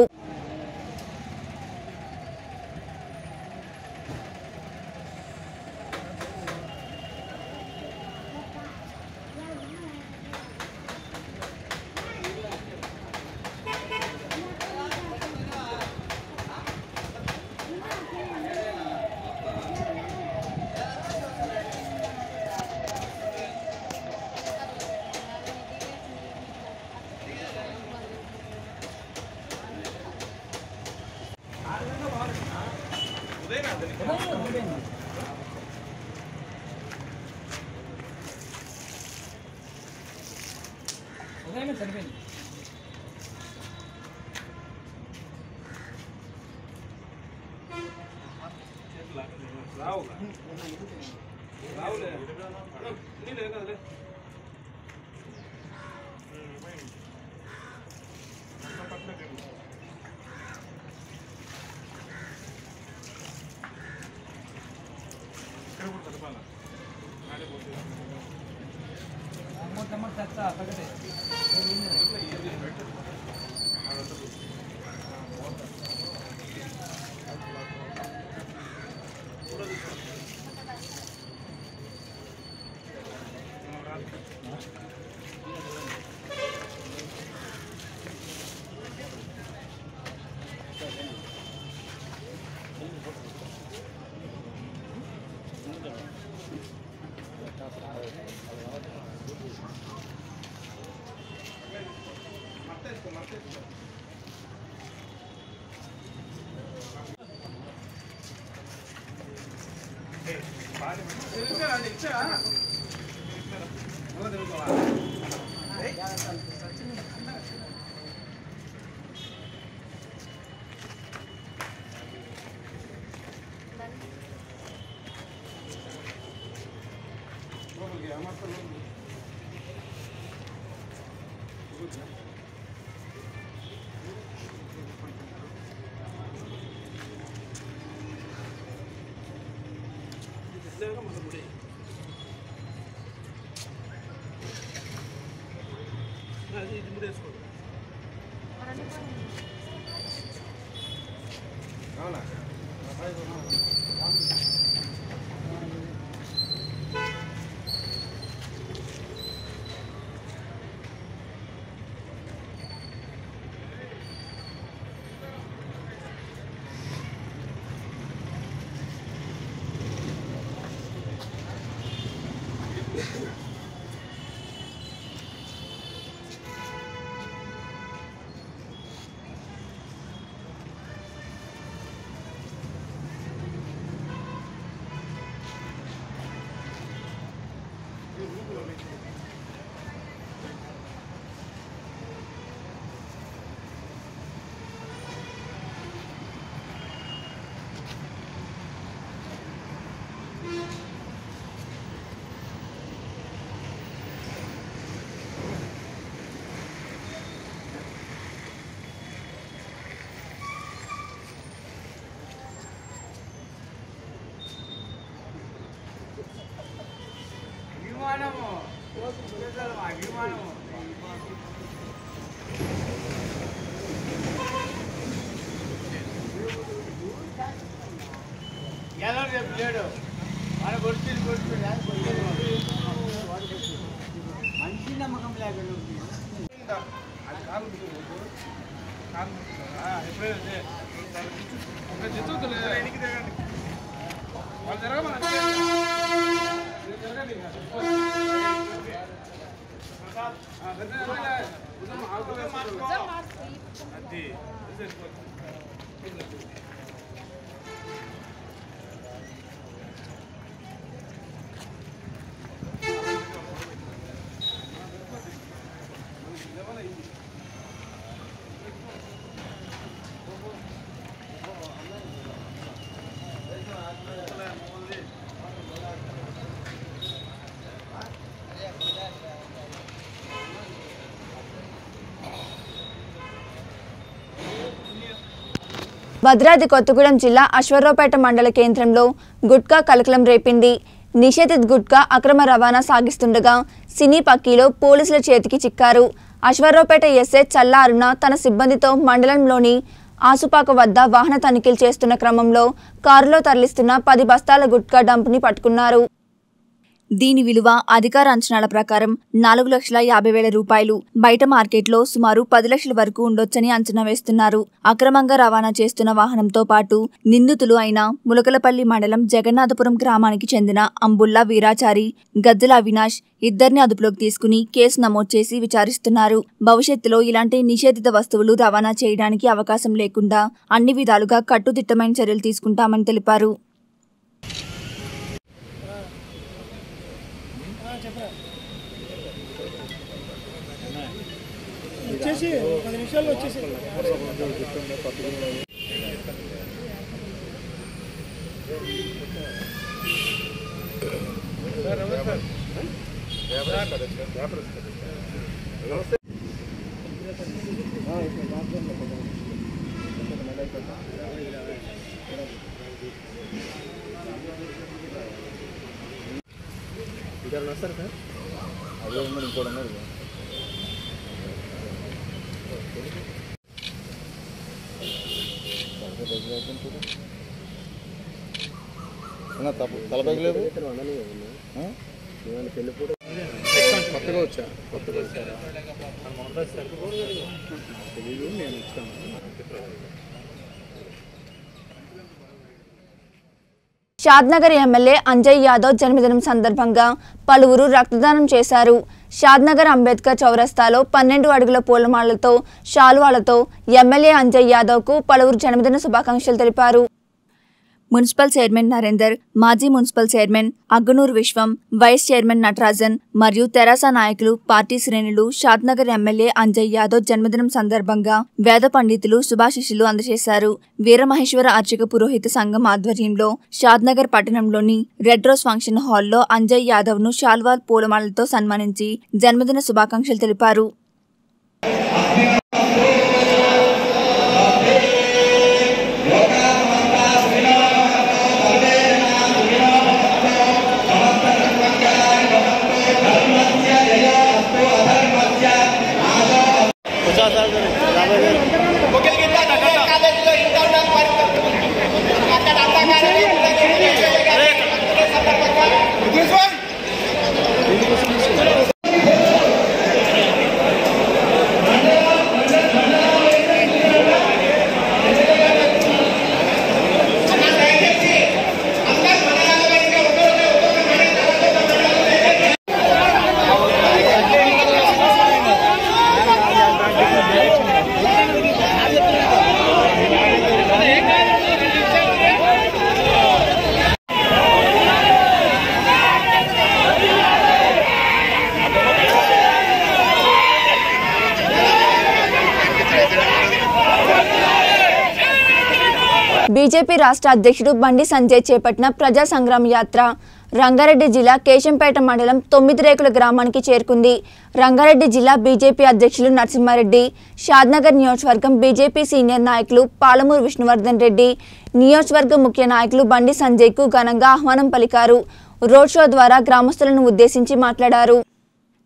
[SPEAKER 2] మనిషి నమ్మకం లేకుండా
[SPEAKER 1] భద్రాద్రి కొత్తగూడెం జిల్లా అశ్వరావుపేట మండల కేంద్రంలో గుట్కా కలకలం రేపింది నిషేధిత గుట్కా అక్రమ రవాణా సాగిస్తుండగా సినీ పక్కీలో పోలీసుల చేతికి చిక్కారు అశ్వరావుపేట ఎస్ఐ చల్లా అరుణ తన సిబ్బందితో మండలంలోని ఆసుపాక వద్ద వాహన తనిఖీలు చేస్తున్న క్రమంలో కారులో తరలిస్తున్న పది బస్తాల గుట్కా డంప్ని పట్టుకున్నారు దీని విలువ అధికార అంచనాల ప్రకారం నాలుగు లక్షల యాభై వేల రూపాయలు బయట మార్కెట్లో సుమారు పది లక్షల వరకు ఉండొచ్చని అంచనా వేస్తున్నారు అక్రమంగా రవాణా చేస్తున్న వాహనంతో పాటు నిందితులు అయిన ములకలపల్లి మండలం జగన్నాథపురం గ్రామానికి చెందిన అంబుల్లా వీరాచారి గద్దెల అవినాష్ ఇద్దరిని అదుపులోకి తీసుకుని కేసు నమోదు చేసి విచారిస్తున్నారు భవిష్యత్తులో ఇలాంటి నిషేధిత వస్తువులు రవాణా చేయడానికి అవకాశం లేకుండా అన్ని విధాలుగా కట్టుదిట్టమైన చర్యలు తీసుకుంటామని తెలిపారు
[SPEAKER 9] తలపైకి లేదు కొత్తగా వచ్చా కొత్తగా వచ్చా తెలీదు నేను వచ్చాను
[SPEAKER 1] షాద్నగర్ ఎమ్మెల్యే అంజయ్ యాదవ్ జన్మదినం సందర్భంగా పలువురు రక్తదానం చేశారు షాద్నగర్ అంబేద్కర్ చౌరస్తాలో పన్నెండు అడుగుల పూలమాలతో శాలువాలతో ఎమ్మెల్యే అంజయ్ యాదవ్కు పలువురు జన్మదిన శుభాకాంక్షలు తెలిపారు మున్సిపల్ చైర్మన్ నరేందర్ మాజీ municipal chairman Agganoor Vishwam vice chairman Natarajan మరియు తెరాస నాయకులు పార్టీ శ్రేణులు షాద్నగర్ ఎమ్మెల్యే అంజయ్ యాదవ్ జన్మదినం సందర్భంగా వేద పండితులు శుభాశిషులు అందజేశారు వీరమహేశ్వర అర్చక పురోహిత సంఘం ఆధ్వర్యంలో షాద్నగర్ పట్టణంలోని రెడ్ రోజ్ ఫంక్షన్ హాల్లో అంజయ్ యాదవ్ ను శాల్వాల్ పూలమాలతో సన్మానించి జన్మదిన శుభాకాంక్షలు తెలిపారు బీజేపీ రాష్ట్ర అధ్యక్షుడు బండి సంజయ్ చేపట్టిన ప్రజా సంగ్రామ యాత్ర రంగారెడ్డి జిల్లా కేశంపేట మండలం తొమ్మిది రేకుల గ్రామానికి చేరుకుంది రంగారెడ్డి జిల్లా బీజేపీ అధ్యక్షులు నరసింహారెడ్డి షాద్నగర్ నియోజకవర్గం బీజేపీ సీనియర్ నాయకులు పాలమూరు విష్ణువర్ధన్ రెడ్డి నియోజకవర్గ ముఖ్య నాయకులు బండి సంజయ్కు ఘనంగా ఆహ్వానం పలికారు రోడ్ షో ద్వారా గ్రామస్తులను ఉద్దేశించి మాట్లాడారు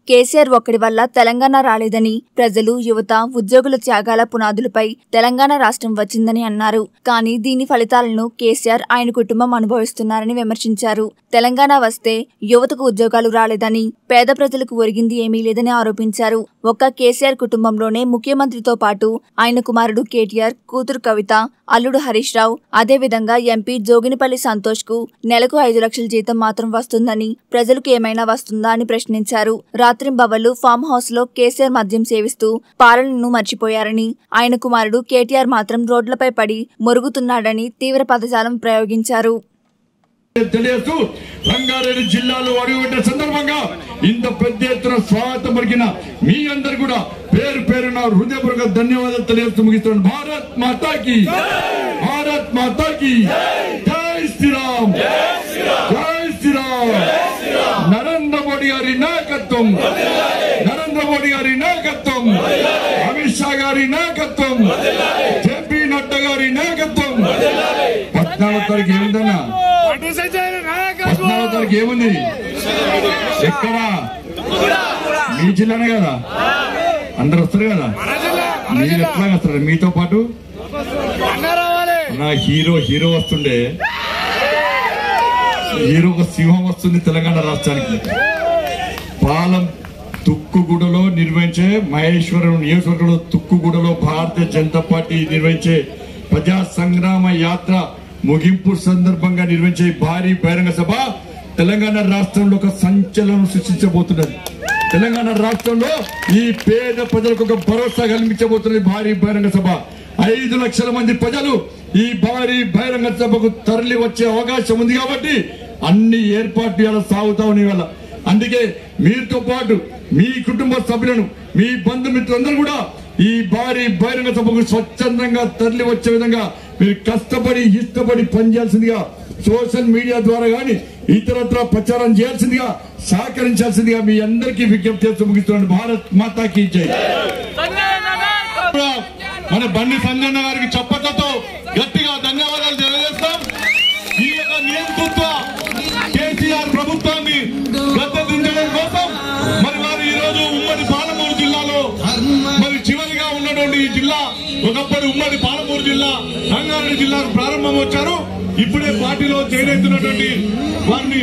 [SPEAKER 1] కేసీఆర్ ఒక్కడి వల్ల తెలంగాణ రాలేదని ప్రజలు యువత ఉద్యోగుల త్యాగాల పునాదులపై తెలంగాణ రాష్ట్రం వచ్చిందని అన్నారు కానీ దీని ఫలితాలను కేసీఆర్ ఆయన కుటుంబం అనుభవిస్తున్నారని విమర్శించారు తెలంగాణ వస్తే యువతకు ఉద్యోగాలు రాలేదని పేద ప్రజలకు ఒరిగింది ఏమీ లేదని ఆరోపించారు ఒక్క కేసీఆర్ కుటుంబంలోనే ముఖ్యమంత్రితో పాటు ఆయన కుమారుడు కేటీఆర్ కూతురు కవిత అల్లుడు హరీష్ రావు అదేవిధంగా ఎంపీ జోగినిపల్లి సంతోష్ కు నెలకు ఐదు లక్షల జీతం మాత్రం వస్తుందని ప్రజలకు ఏమైనా వస్తుందా అని ప్రశ్నించారు రాత్రింబవళ్లు ఫామ్ హౌస్ లో కేసీఆర్ మద్యం సేవిస్తూ పాలనను మర్చిపోయారని ఆయన కుమారుడు కేటీఆర్ మాత్రం రోడ్లపై పడి మొరుగుతున్నాడని తీవ్ర పదజాలం ప్రయోగించారు
[SPEAKER 10] తెలియస్తూ రంగారెడ్డి జిల్లాలో అడుగుపెట్టిన సందర్భంగా ఇంత పెద్ద ఎత్తున స్వాగతం పలికిన మీ అందరు కూడా పేరు పేరున హృదయపూర్వక ధన్యవాదాలు తెలియజేస్తూ ముగిస్తున్నాను భారత్ మాతాకి భారత్ మాతాకి జై శ్రీరామ్ జై శ్రీరామ్ నరేంద్ర మోడీ గారి నాయకత్వం నరేంద్ర మోడీ గారి నాయకత్వం అమిత్ షా గారి నాయకత్వం జేపీ నడ్డా గారి నాయకత్వం పద్నాలుగు తారీఖు ఏముందన్నా పద్నాలుగు తారీఖు ఏముంది ఎక్కడ మీ జిల్లానే కదా అందరు వస్తారు కదా మీరు ఎట్లా వస్తారు మీతో పాటు నా హీరో హీరో వస్తుండే హీరో ఒక సింహం వస్తుంది తెలంగాణ రాష్ట్రానికి పాలం తుక్కుగూడలో నిర్వహించే మహేశ్వరం నియోజకవర్గంలో తుక్కుగూడలో భారతీయ జనతా పార్టీ నిర్వహించే ప్రజా సంగ్రామ యాత్ర ముగింపు సందర్భంగా నిర్వహించే భారీ బహిరంగ సభ తెలంగాణ రాష్ట్రంలో ఒక సంచలనం సృష్టించబోతున్నది తెలంగాణ రాష్ట్రంలో ఈ పేద ప్రజలకు ఒక భరోసా కల్పించబోతున్నది భారీ బహిరంగ సభ ఐదు లక్షల మంది ప్రజలు ఈ భారీ బహిరంగ సభకు తరలి వచ్చే అవకాశం ఉంది కాబట్టి అన్ని ఏర్పాట్లు ఇలా సాగుతా ఉన్నాయి వాళ్ళ అందుకే మీతో పాటు మీ కుటుంబ సభ్యులను మీ బంధుమిత్రులందరూ కూడా ఈ భారీ బహిరంగ సభకు స్వచ్ఛందంగా తరలి వచ్చే విధంగా మీరు కష్టపడి ఇష్టపడి పనిచేయాల్సిందిగా సోషల్ మీడియా ద్వారా గాని ఇతరత్ర ప్రచారం చేయాల్సిందిగా సహకరించాల్సిందిగా మీ అందరికీ విజ్ఞప్తి చేస్తూ ముగిస్తున్నాను భారత్ మాతాకి జై మన బండి సంజయ్ గారికి చప్పట్లతో గట్టిగా ధన్యవాదాలు తెలియజేస్తాం ఈ యొక్క నియంతృత్వ కేసీఆర్ ప్రభుత్వాన్ని గద్దెదించడం కోసం మరి వారు ఈ రోజు ఉమ్మడి పాలమూరు జిల్లాలో మరి చివరిగా ఉన్నటువంటి ఈ జిల్లా ఒకప్పటి ఉమ్మడి పాలమూరు జిల్లా రంగారెడ్డి జిల్లాకు ప్రారంభం వచ్చారు ఇప్పుడే పార్టీలో చేరేస్తున్నటువంటి వారిని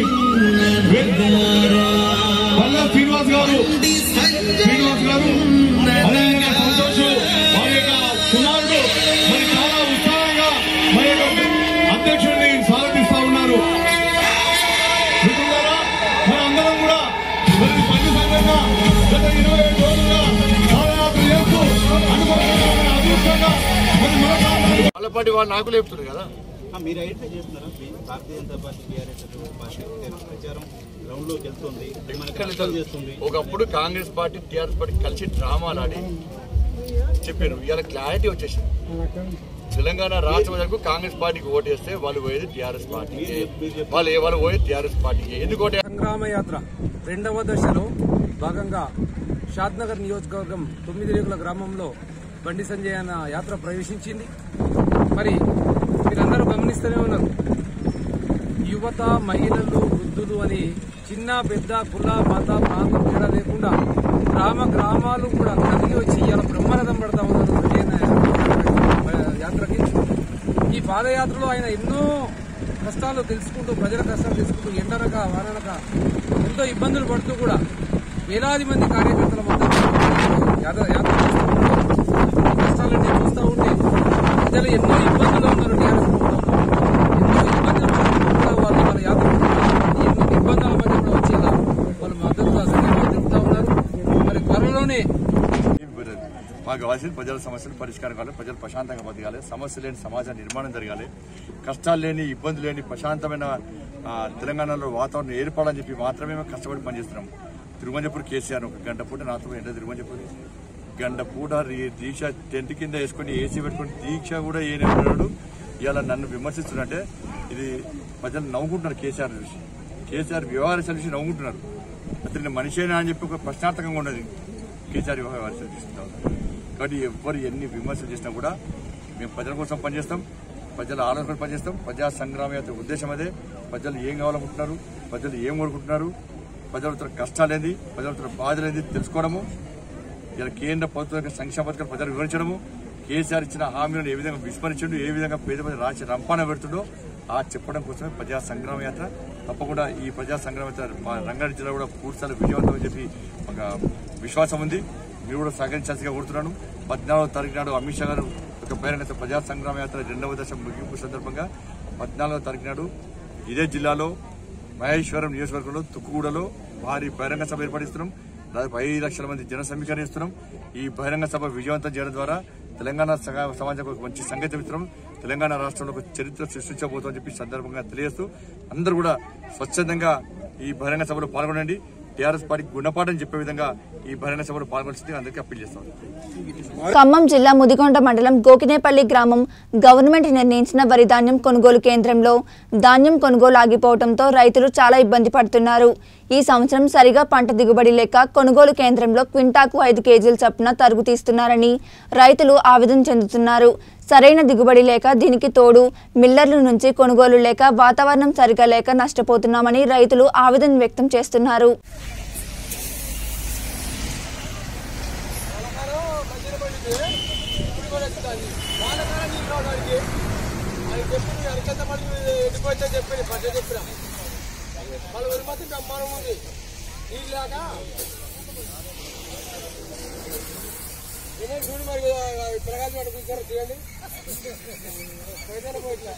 [SPEAKER 10] వల్ల శ్రీనివాస్ గారు శ్రీనివాస్ గారు అదేవిధంగా సంతోష్ వారి యొక్క కుమారుడు మరి చాలా ఉత్సాహంగా మరి యొక్క అధ్యక్షుడిని స్వాగతిస్తా ఉన్నారు మిత్రులారా, మన అందరం కూడా మరి పని సంఘంగా గత ఇరవై ఐదు రోజులుగా పాదయాత్ర చేస్తూ అనుభవంగా మన అదృష్టంగా మరి మన
[SPEAKER 9] వాళ్ళపాటి వాళ్ళు నాకు లేపుతున్నారు కదా
[SPEAKER 11] మీరు అయితే చేస్తున్నారా మీ భారతీయ జనతా పార్టీ టీఆర్ఎస్ పార్టీ ప్రచారం గ్రౌండ్ లోకి వెళ్తుంది మనకి అర్థం చేస్తుంది
[SPEAKER 9] ఒకప్పుడు కాంగ్రెస్ పార్టీ టీఆర్ఎస్ పార్టీ కలిసి డ్రామాలు ఆడి చెప్పారు ఇవాళ క్లారిటీ వచ్చేసింది తెలంగాణ రాష్ట్ర ప్రజలకు కాంగ్రెస్ పార్టీకి ఓటు వేస్తే వాళ్ళు పోయేది టీఆర్ఎస్ పార్టీకి వాళ్ళు ఏ వాళ్ళు పోయేది టీఆర్ఎస్ పార్టీకి ఎందుకు ఓటు
[SPEAKER 12] సంగ్రామ యాత్ర రెండవ దశలో భాగంగా షాద్నగర్ నియోజకవర్గం తొమ్మిది రేగుల గ్రామంలో బండి సంజయ్ అన్న యాత్ర ప్రవేశించింది మరి మీరందరూ గమనిస్తూనే ఉన్నారు యువత మహిళలు వృద్ధులు అని చిన్న పెద్ద కుల మత ప్రాంతం తేడా లేకుండా గ్రామ గ్రామాలు కూడా కదిలి వచ్చి ఇలా బ్రహ్మరథం పడతా ఉన్నారు సంజయ్ అన్న యాత్రకి ఈ పాదయాత్రలో ఆయన ఎన్నో కష్టాలు తెలుసుకుంటూ ప్రజల కష్టాలు తెలుసుకుంటూ ఎండనక వాననక ఎంతో ఇబ్బందులు పడుతూ కూడా వేలాది మంది కార్యకర్తల మధ్య యాత్ర యాత్ర చేస్తూ ఉన్నారు. ఈ కష్టాలన్నీ చూస్తూ ఉంటే ప్రజలు ఎన్నో ఇబ్బందులు ఉన్నారు టీఆర్ఎస్ ప్రభుత్వం ఎన్నో ఇబ్బందులు పడుతూ కూడా వాళ్ళు వాళ్ళ యాత్ర ఎన్నో ఇబ్బందుల మధ్య కూడా వచ్చి ఇలా వాళ్ళు మద్దతుగా సంఘటనలు తెలుపుతా ఉన్నారు మరి త్వరలోనే
[SPEAKER 9] మాకు కావాల్సిన ప్రజల సమస్యలు పరిష్కారం కావాలి ప్రజలు ప్రశాంతంగా బతకాలి సమస్య లేని సమాజ నిర్మాణం జరగాలి కష్టాలు లేని ఇబ్బందులు లేని ప్రశాంతమైన ఆ, తెలంగాణలో వాతావరణం ఏర్పడాలని చెప్పి మాత్రమే మేము కష్టపడి పనిచేస్తున్నాం తిరుమంజపూర్ కేసీఆర్ ఒక గంట పూట నాతో ఎండ తిరుమంజపూర్ గంట పూట రీ- దీక్ష టెంట్ కింద వేసుకొని ఏసీ పెట్టుకొని దీక్ష కూడా ఏనాడు ఇవాళ నన్ను విమర్శిస్తున్నట్టే ఇది ప్రజలు నవ్వుకుంటున్నారు కేసీఆర్ చూసి కేసీఆర్ వ్యవహారాలు చూసి నవ్వుకుంటున్నారు అతను నేను మనిషేనా అని చెప్పి ఒక ప్రశ్నార్థకంగా ఉన్నది కేసీఆర్ వ్యవహారాలు చూస్తూ ఉన్నారు కాబట్టి ఎవ్వరు ఎన్ని విమర్శలు చేసినా కూడా మేము ప్రజల కోసం పనిచేస్తాం ప్రజల ఆలోచన పనిచేస్తాం ప్రజా సంగ్రామ యాత్ర ఉద్దేశం అదే ప్రజలు ఏం కావాలనుకుంటున్నారు ప్రజలు ఏం కోరుకుంటున్నారు ప్రజల కష్టాలేంది ప్రజల బాధలేంది తెలుసుకోవడము ఇలా కేంద్ర ప్రభుత్వం యొక్క సంక్షేమ పథకాలు ప్రజలకు వివరించడము కేసీఆర్ ఇచ్చిన హామీలను ఏ విధంగా విస్మరించడు ఏ విధంగా పేద ప్రజలు రాసి రంపాన పెడుతుండో ఆ చెప్పడం కోసమే ప్రజా సంగ్రామ యాత్ర తప్పకుండా ఈ ప్రజా సంగ్రామ యాత్ర మా రంగారెడ్డి జిల్లా కూడా పూర్తిస్థాయి విజయవంతం అని చెప్పి ఒక విశ్వాసం ఉంది మీరు కూడా సహకరించాల్సిగా కోరుతున్నాను పద్నాలుగో తారీఖు నాడు అమిత్ షా గారు ఒక బహిరంగ ప్రజా సంగ్రామ యాత్ర రెండవ దశ ముగింపు సందర్భంగా పద్నాలుగో తారీఖు నాడు ఇదే జిల్లాలో మహేశ్వరం నియోజకవర్గంలో తుక్కుగూడలో భారీ బహిరంగ సభ ఏర్పడిస్తున్నాం దాదాపు ఐదు లక్షల మంది జన సమీకరణ ఇస్తున్నాం ఈ బహిరంగ సభ విజయవంతం చేయడం ద్వారా తెలంగాణ సగా- సమాజానికి ఒక మంచి సంకేతం ఇస్తున్నాం తెలంగాణ రాష్ట్రంలో ఒక చరిత్ర సృష్టించబోతుందని చెప్పి ఈ సందర్భంగా తెలియజేస్తూ అందరూ కూడా స్వచ్ఛందంగా ఈ బహిరంగ సభలో పాల్గొనండి టీఆర్ఎస్ పార్టీకి గుణపాఠం చెప్పే విధంగా ఈ బహిరంగ సభలో పాల్గొనాల్సింది అందరికీ అప్పీల్ చేస్తాం
[SPEAKER 1] ఖమ్మం జిల్లా ముదిగొండ మండలం గోకినేపల్లి గ్రామం గవర్నమెంట్ నిర్ణయించిన వరి ధాన్యం కొనుగోలు కేంద్రంలో ధాన్యం కొనుగోలు ఆగిపోవడంతో రైతులు చాలా ఇబ్బంది పడుతున్నారు ఈ సంవత్సరం సరిగా పంట దిగుబడి లేక కొనుగోలు కేంద్రంలో క్వింటాకు ఐదు కేజీల చొప్పున తరుగు తీస్తున్నారని రైతులు ఆవేదన చెందుతున్నారు సరైన దిగుబడి లేక దీనికి తోడు మిల్లర్ల నుంచి కొనుగోలు లేక వాతావరణం సరిగా లేక నష్టపోతున్నామని రైతులు ఆవేదన వ్యక్తం చేస్తున్నారు
[SPEAKER 13] చెప్పి పచ్చ చెప్పిన వాళ్ళు వరి మాత్రం బ్రహ్మాండం ఉంది నీళ్ళు లేక ఏమో చూడు మరి పిల్లగాలి మాట కూర్చోరు చూడండి పోయితే పోయిట్లా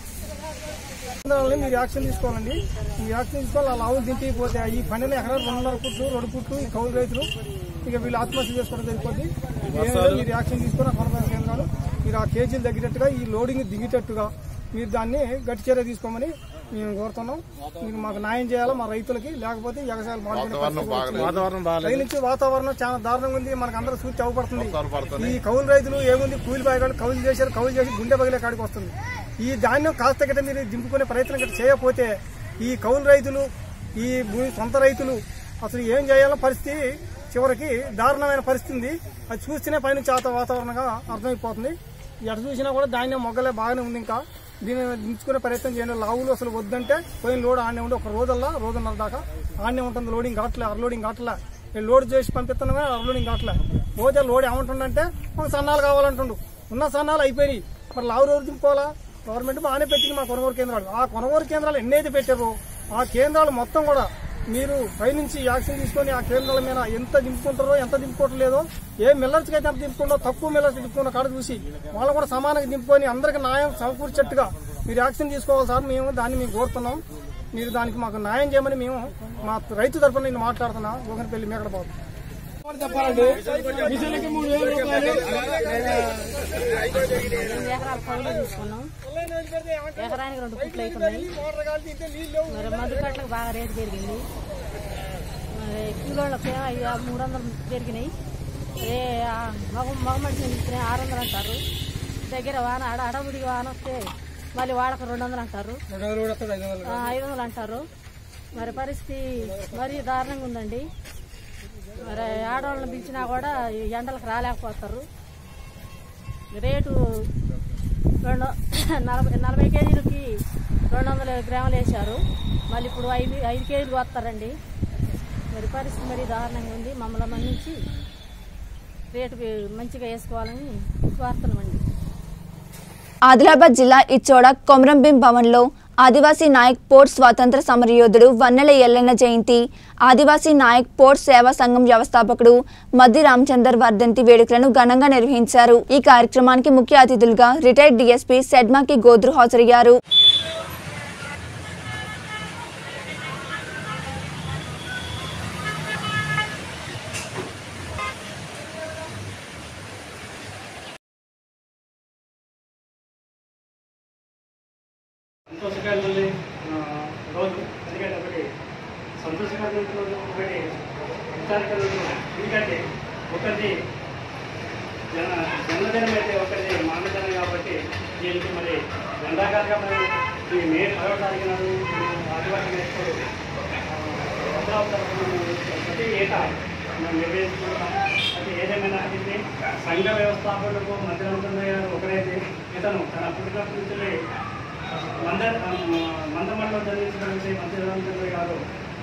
[SPEAKER 13] మీరు యాక్షన్ తీసుకోవాలండి మీరు యాక్షన్ తీసుకోవాలి ఆ లావులు దింపిపోతే ఈ పన్నెండు ఎకరాలు రెండున్నర పుట్లు రెండు పుట్లు ఈ కౌలు రైతులు ఇక వీళ్ళు ఆత్మహత్య చేసుకోవడం సరిపోద్ది ఏం లేదు, మీరు యాక్షన్ తీసుకుని కొనసాగ కేంద్రాలు మీరు ఆ కేజీలు తగ్గినట్టుగా ఈ లోడింగ్ దిగేటట్టుగా మీరు దాన్ని గట్టి చర్య తీసుకోమని మేము కోరుతున్నాం మీరు మాకు న్యాయం చేయాలి మా రైతులకి లేకపోతే ఎగసాయాలు
[SPEAKER 2] వాతావరణం బాగాలేదు.
[SPEAKER 13] నుంచి వాతావరణం చాలా దారుణంగా ఉంది మనకు అందరూ సూచి అవపడుతుంది ఈ కౌలు రైతులు ఏముంది కూలి బాగా కౌలు చేశారు కౌలు చేసి గుండె బగిలే కాడికి వస్తుంది ఈ ధాన్యం కాస్త గిట్ట మీరు దింపుకునే ప్రయత్నం గిట్ట చేయకపోతే ఈ కౌలు రైతులు ఈ భూమి సొంత రైతులు అసలు ఏం చేయాలో పరిస్థితి చివరికి దారుణమైన పరిస్థితి ఉంది అది చూస్తేనే పైనుంచి ఆత వాతావరణంగా అర్థమైపోతుంది ఎట చూసినా కూడా ధాన్యం మొగ్గలే బాగానే ఉంది ఇంకా దీన్ని దించుకునే ప్రయత్నం చేయండి లావులు అసలు వద్దంటే పోయిన లోడ్ ఆడనే ఉండి ఒక రోజల్లా రోజున్నర దాకా ఆడనే ఉంటుంది లోడింగ్ కావట్లే అరలోడింగ్ కావట్లే నేను లోడ్ చేసి పంపిస్తున్నాం కానీ అరలోడింగ్ కావట్లే పోతే లోడ్ ఏమంటుండంటే ఒక సన్నాలు కావాలంటుండు ఉన్న సన్నాలు అయిపోయినాయి మరి లావు రోజు దింపుకోవాలా గవర్నమెంట్ బాగానే పెట్టింది మా కొనుగోలు కేంద్రాలు ఆ కొనుగోలు కేంద్రాలు ఎన్నైతే పెట్టారో ఆ కేంద్రాలు మొత్తం కూడా మీరు పైనుంచి యాక్షన్ తీసుకొని ఆ కేంద్రాల మీద ఎంత దింపుకుంటారో ఎంత దింపుకోవట్లేదో ఏ మిల్లర్స్కి అయితే ఎంత దింపుకుంటో తక్కువ మిల్లర్స్ దింపుకున్న కాడ చూసి వాళ్ళు కూడా సమానంగా దింపుకొని అందరికి న్యాయం సమకూర్చేట్టుగా మీరు యాక్షన్ తీసుకోవాలి సార్ మేము దాన్ని మేము కోరుతున్నాం మీరు దానికి మాకు న్యాయం చేయమని మేము మా రైతు తరఫున నేను మాట్లాడుతున్నా గోగనపల్లి మేకడ బాబు చెప్పాలండి మిషన్లకి మూడు వేల రూపాయలు
[SPEAKER 14] రెండు ఎకరాల కౌలు తీసుకున్నాం ఎకరానికి రెండు పుట్లు అవుతున్నాయి మరి మందు కట్టలకు బాగా రేటు పెరిగింది మరి కిలోళ్ళకి ఏమో ఐదు మూడు వందలు పెరిగినాయి రే ఆ మగ మగ మనిషిని తీసుకుని ఆరు వందలు అంటారు దగ్గర వాన అడ అడవుడికి వాన వస్తే మళ్ళీ వాళ్ళకి రెండు వందలు అంటారు ఆ, ఐదు వందలు అంటారు మరి పరిస్థితి మరీ దారుణంగా ఉందండి మరి ఆడవాళ్ళని పిలిచినా కూడా ఈ ఎండలకు రాలేకపోతారు రేటు రెండు నలభై నలభై కేజీలకి రెండు వందల గ్రాములు వేశారు మళ్ళీ ఇప్పుడు ఐదు ఐదు కేజీలు వస్తారండి మరి పరిస్థితి మరి దారుణంగా ఉంది మమ్మల్ని మన్నించి రేటు మంచిగా వేసుకోవాలని కోరుతున్నామండి
[SPEAKER 1] ఆదిలాబాద్ జిల్లా ఇచ్చోడ కొమరంభీం భవన్లో ఆదివాసీ నాయక్ పోర్ట్ స్వాతంత్ర సమరయోధుడు వన్నెల ఎల్లన్న జయంతి ఆదివాసీ నాయక్ పోర్ట్ సేవా సంఘం వ్యవస్థాపకుడు మద్ది రామచందర్ వర్ధంతి వేడుకలను ఘనంగా నిర్వహించారు ఈ కార్యక్రమానికి ముఖ్య అతిథులుగా రిటైర్డ్ డీఎస్పీ సెడ్మాకి గోద్రు హాజరయ్యారు
[SPEAKER 15] సంతోషకరమైన ఆ, రోజు ఎందుకంటే ఒకటి సంతోషకరమైన రోజు ఒకటి విచారకరమైన రోజు ఎందుకంటే ఒకటి జన జన్మదినం అయితే ఒకటి మానదినం కాబట్టి దీనికి మరి ఎండాకాలంగా మరి ఈ మే పదవ తారీఖు నాడు ఈ ఆదివాసీ నేర్చుకోవడం ప్రతి ఏటా మనం నిర్వహించుకుంటాం అయితే ఏదేమైనా ఇది సంఘ వ్యవస్థాపకులకు మధ్యరామచంద్ర గారు ఒకరైతే ఇతను తన పుట్టినప్పటి నుంచి మంద మందమండలో జన్మించినటువంటి మధ్యరామచంద్ర గారు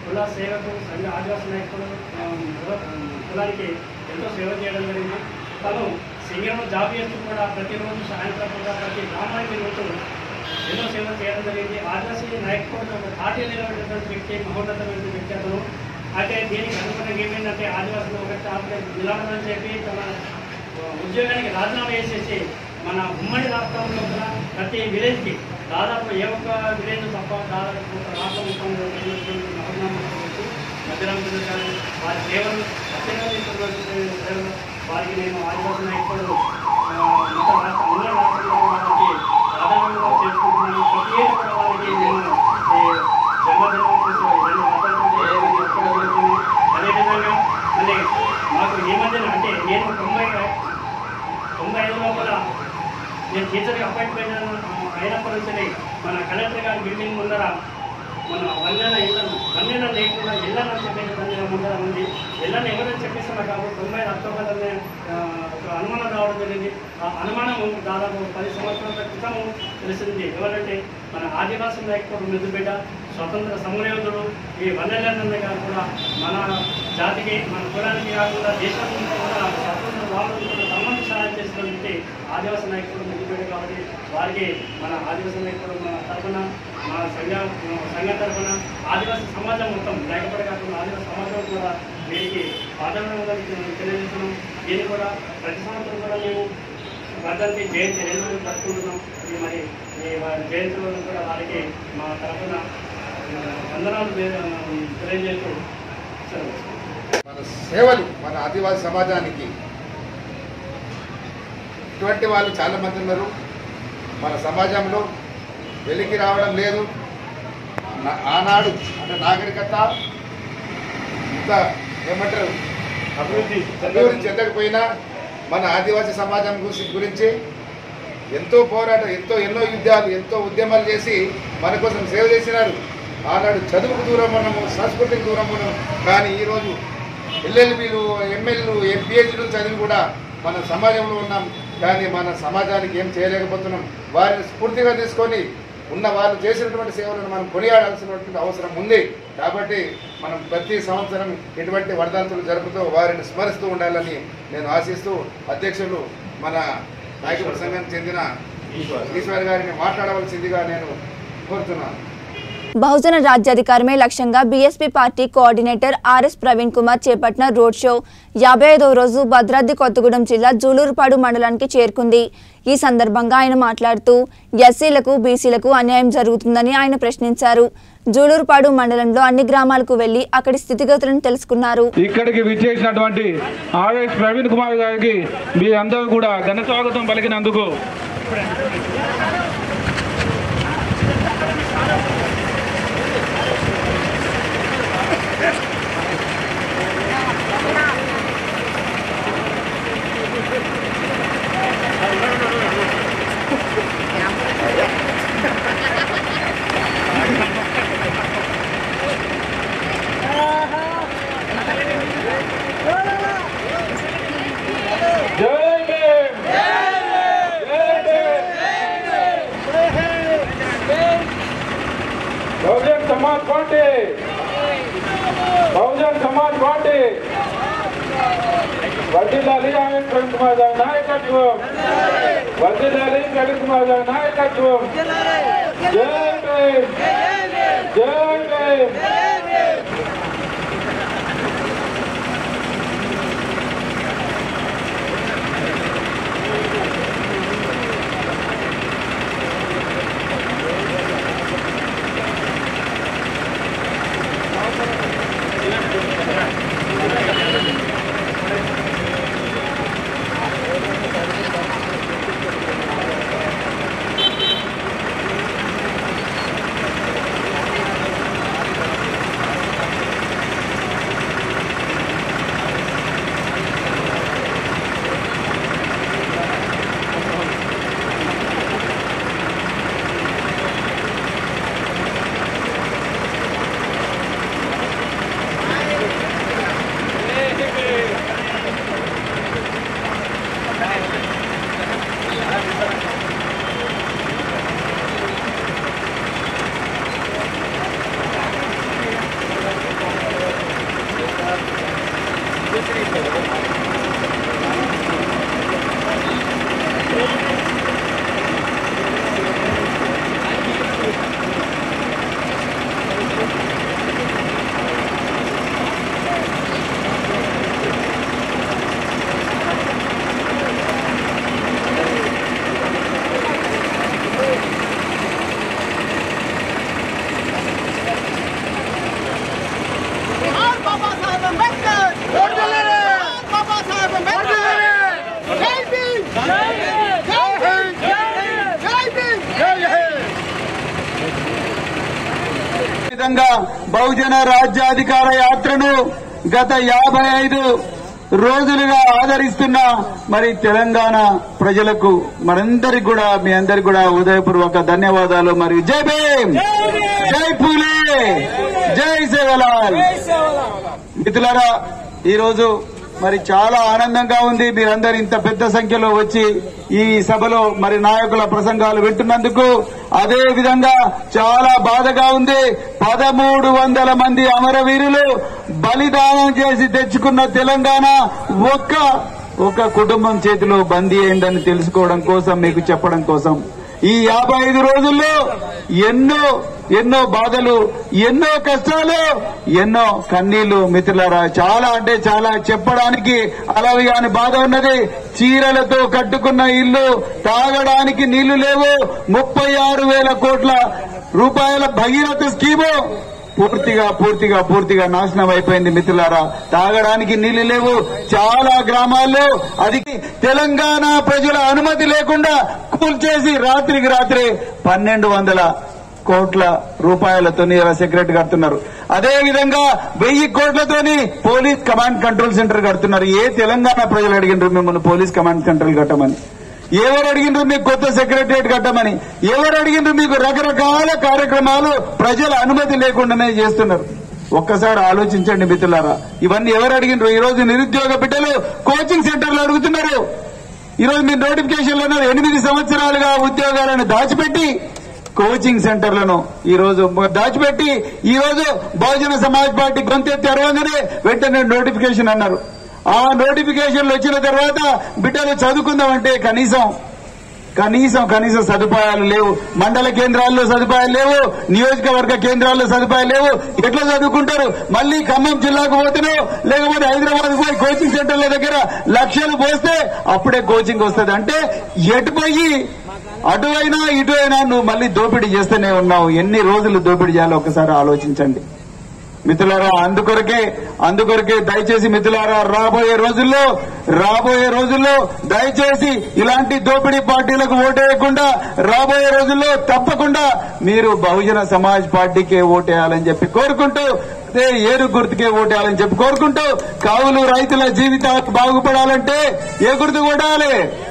[SPEAKER 15] కుల సేవకు సంఘ ఆదివాసీ నాయకులు ఆ, కుల- కులానికి ఎంతో సేవ చేయడం జరిగింది తను సింగంలో జాబ్ చేస్తూ కూడా ప్రతిరోజు సాయంత్రం పూట ప్రతి గ్రామానికి వెళ్తూ ఎన్నో సేవ చేయడం జరిగింది ఆదివాసీ నాయకుడు ఒక పార్టీ నిలబడినటువంటి వ్యక్తి మహోన్నతమైన వ్యక్తి అతను అయితే దీనికి అనుగుణంగా ఏమైందంటే ఆదివాసులు ఒక టాప్లో నిలబడని చెప్పి తన ఉద్యోగానికి రాజీనామా చేసేసి మన ఉమ్మడి రాష్ట్రంలో కూడా ప్రతి విలేజ్కి దాదాపు ఏ ఒక్క విలేజ్ తప్ప దాదాపు ఒక రాష్ట్ర మొత్తంలో ఉన్నటువంటి మహోన్నతమైన వ్యక్తి మధ్యరామచంద్ర గారు వారి సేవలు అత్యంత సేవలు వారికి నేను ఆదివాసీ నాయకుడు ఆ, మొత్తం రాష్ట్ర అన్ని రాష్ట్రాల్లో వారికి సాధారణంగా చేసుకుంటున్నాను ప్రతి ఏడు కూడా వారికి నేను ఈ జన్మదినం చేసి రెండు మాట్లాడుతుంటే అదేవిధంగా మళ్ళీ మాకు ఈ మధ్యన అంటే నేను తొంభై తొంభై ఐదులో కూడా నేను టీచర్కి అపాయింట్మెంట్ అయినప్పటి నుంచి మన కలెక్టర్ గారి బిల్డింగ్ ముందర మన వందన ఇళ్ళను వందన లేకుండా ఇళ్ళని అని చెప్పేసి వందన ముందర ఉంది ఇళ్ళని ఎవరైనా చెప్పేస్తున్నా కాబట్టి తొంభై ఐదు అక్టోబర్లోనే ఆ, ఒక అనుమానం రావడం జరిగింది ఆ అనుమానం దాదాపు పది సంవత్సరాల క్రితం తెలిసింది ఎవరంటే మన ఆదివాసీ నాయకుడు మెదుబిడ్డ స్వతంత్ర సమరయోధుడు ఈ వందలన్న గారు కూడా మన జాతికి మన కులానికి కాకుండా దేశానికి కూడా స్వతంత్ర వాళ్ళు సంబంధ సహాయం చేసినటువంటి ఆదివాసీ నాయకుడు మెదుబిడ్డ కాబట్టి వారికి మన ఆదివాసీ నాయకుడు మన తరఫున మా సంఘ మా సంఘ తరఫున ఆదివాసీ సమాజం మొత్తం లేకపోతే కాకుండా ఆదివాసీ సమాజం కూడా వీరికి వాతావరణం తెలియజేస్తున్నాం దీన్ని కూడా ప్రతి సంవత్సరం కూడా మేము వర్ధంతి జయంతి రెండు రోజులు జరుపుకుంటున్నాం ఇది మరి ఈ వారి జయంతి రోజు కూడా వారికి మా తరఫున ఆ, వందనాలు తె- తెలియజేస్తూ సెలవు
[SPEAKER 16] మన సేవలు మన ఆదివాసీ సమాజానికి ఇటువంటి వాళ్ళు చాలా మంది ఉన్నారు మన సమాజంలో వెలికి రావడం లేదు నా- ఆనాడు అంటే నాగరికత ఇంత ఏమంటారు అభివృద్ధి అభివృద్ధి చెందకపోయినా మన ఆదివాసీ సమాజం గురించి గురించి ఎంతో పోరాటం ఎంతో ఎన్నో యుద్ధాలు ఎంతో ఉద్యమాలు చేసి మన కోసం సేవ చేసినారు ఆనాడు చదువుకు దూరం ఉన్నాము సంస్కృతికి దూరం ఉన్నాము కానీ ఈరోజు ఎల్ఎల్బీలు ఎమ్మెల్యేలు ఎంపీహెచ్లు చదివి కూడా మన సమాజంలో ఉన్నాం కానీ మన సమాజానికి ఏం చేయలేకపోతున్నాం వారిని స్ఫూర్తిగా తీసుకొని ఉన్న వాళ్ళు చేసినటువంటి సేవలను మనం కొనియాడాల్సినటువంటి అవసరం ఉంది కాబట్టి మనం ప్రతి సంవత్సరం ఇటువంటి వర్ధంతులు జరుపుతూ వారిని స్మరిస్తూ ఉండాలని నేను ఆశిస్తూ అధ్యక్షులు మన నాయకుల సంఘానికి చెందిన ఈశ్వర్ గారిని మాట్లాడవలసిందిగా నేను కోరుతున్నాను
[SPEAKER 1] బహుజన రాజ్యాధికారమే లక్ష్యంగా BSP party coordinator RS Praveen Kumar చేపట్టిన రోడ్ షో యాభై ఐదవ రోజు భద్రాద్రి కొత్తగూడెం జిల్లా జూలూరుపాడు మండలానికి చేరుకుంది ఈ సందర్భంగా ఆయన మాట్లాడుతూ ఎస్సీలకు బీసీలకు అన్యాయం జరుగుతుందని ఆయన ప్రశ్నించారు జూలూరుపాడు మండలంలో అన్ని గ్రామాలకు వెళ్లి అక్కడి స్థితిగతులను తెలుసుకున్నారు
[SPEAKER 17] ఇక్కడికి విచ్చేసినటువంటి ఆర్ఎస్ ప్రవీణ్ కుమార్ గారికి మీ అందరూ కూడా ఘన స్వాగతం పలికినందుకు జై భీమ్ బహుజన్ సమాజ్ పార్టీ బహుజన్ సమాజ్ పార్టీ వర్ధిల్లాలి ఆనంద్ ప్రవీణ్ కుమార్ గారి నాయకత్వం వర్ధిల్లాలి ప్రవీణ్ కుమార్ గారి నాయకత్వం జై భీమ్ జై భీమ్
[SPEAKER 16] ¡Vamos!
[SPEAKER 18] విధంగా బహుజన రాజ్యాధికార యాత్రను గత యాభై ఐదు రోజులుగా ఆదరిస్తున్న మరి తెలంగాణ ప్రజలకు మనందరికి కూడా మీ అందరికి కూడా ఉదయపూర్వక ధన్యవాదాలు మరియు జై భీమ్ జై పూలే జై సేవలాల్ మిత్రులారా ఈరోజు మరి చాలా ఆనందంగా ఉంది మీరందరూ ఇంత పెద్ద సంఖ్యలో వచ్చి ఈ సభలో మరి నాయకుల ప్రసంగాలు వింటున్నందుకు అదే విధంగా చాలా బాధగా ఉంది పదమూడు వందల మంది అమరవీరులు బలిదానం చేసి తెచ్చుకున్న తెలంగాణ ఒక్క ఒక కుటుంబం చేతిలో బందీ అయిందని తెలుసుకోవడం కోసం మీకు చెప్పడం కోసం ఈ యాభై ఐదు రోజుల్లో ఎన్నో ఎన్నో బాధలు ఎన్నో కష్టాలు ఎన్నో కన్నీళ్లు మిత్రులారా చాలా అంటే చాలా చెప్పడానికి అలాగే కాని బాధ ఉన్నది చీరలతో కట్టుకున్న ఇల్లు తాగడానికి నీళ్లు లేవు ముప్పై ఆరు వేల కోట్ల రూపాయల భగీరథ స్కీము పూర్తిగా పూర్తిగా పూర్తిగా నాశనం అయిపోయింది మిత్రులారా తాగడానికి నీళ్లు లేవు చాలా గ్రామాల్లో అది తెలంగాణ ప్రజల అనుమతి లేకుండా కూల్చేసి రాత్రికి రాత్రి పన్నెండు వందల కోట్ల రూపాయలతోని ఇలా సెక్రటరీ కడుతున్నారు అదే విధంగా వెయ్యి కోట్లతోని పోలీస్ కమాండ్ కంట్రోల్ సెంటర్ కడుతున్నారు ఏ తెలంగాణ ప్రజలు అడిగినారు మిమ్మల్ని పోలీస్ కమాండ్ కంట్రోల్ కట్టమని ఎవరు అడిగిండ్రు మీకు కొత్త సెక్రటరియట్ కట్టమని ఎవరు అడిగిండ్రు మీకు రకరకాల కార్యక్రమాలు ప్రజల అనుమతి లేకుండానే చేస్తున్నారు ఒక్కసారి ఆలోచించండి మిత్రులారా ఇవన్నీ ఎవరు అడిగిండ్రు ఈ రోజు నిరుద్యోగ బిడ్డలు కోచింగ్ సెంటర్లు అడుగుతున్నారు ఈ రోజు మీరు నోటిఫికేషన్లు అన్నారు ఎనిమిది సంవత్సరాలుగా ఉద్యోగాలను దాచిపెట్టి కోచింగ్ సెంటర్లను ఈ రోజు దాచిపెట్టి ఈ రోజు బహుజన సమాజ్ పార్టీ గొంతెత్తి అరవంగానే వెంటనే నోటిఫికేషన్ అన్నారు ఆ నోటిఫికేషన్లు వచ్చిన తర్వాత బిడ్డలు చదువుకుందామంటే కనీసం కనీసం కనీసం సదుపాయాలు లేవు మండల కేంద్రాల్లో సదుపాయాలు లేవు నియోజకవర్గ కేంద్రాల్లో సదుపాయాలు లేవు ఎట్లా చదువుకుంటారు మళ్ళీ ఖమ్మం జిల్లాకు పోతేనో లేకపోతే హైదరాబాద్ పోయి కోచింగ్ సెంటర్ల దగ్గర లక్షలు పోస్తే అప్పుడే కోచింగ్ వస్తుంది అంటే ఎటు పోయి అటు అయినా ఇటు అయినా నువ్వు మళ్ళీ దోపిడీ చేస్తూనే ఉన్నావు ఎన్ని రోజులు దోపిడీ చేయాలో ఒకసారి ఆలోచించండి మిత్రులారా అందుకొరకే అందుకొరకే దయచేసి మిత్రులారా రాబోయే రోజుల్లో రాబోయే రోజుల్లో దయచేసి ఇలాంటి దోపిడీ పార్టీలకు ఓటేయకుండా రాబోయే రోజుల్లో తప్పకుండా మీరు బహుజన సమాజ్ పార్టీకే ఓటేయాలని చెప్పి కోరుకుంటూ అదే ఏరు గుర్తుకే ఓటేయాలని చెప్పి కోరుకుంటూ కావులు రైతుల జీవితాలు బాగుపడాలంటే ఏ గుర్తు కొట్టాలి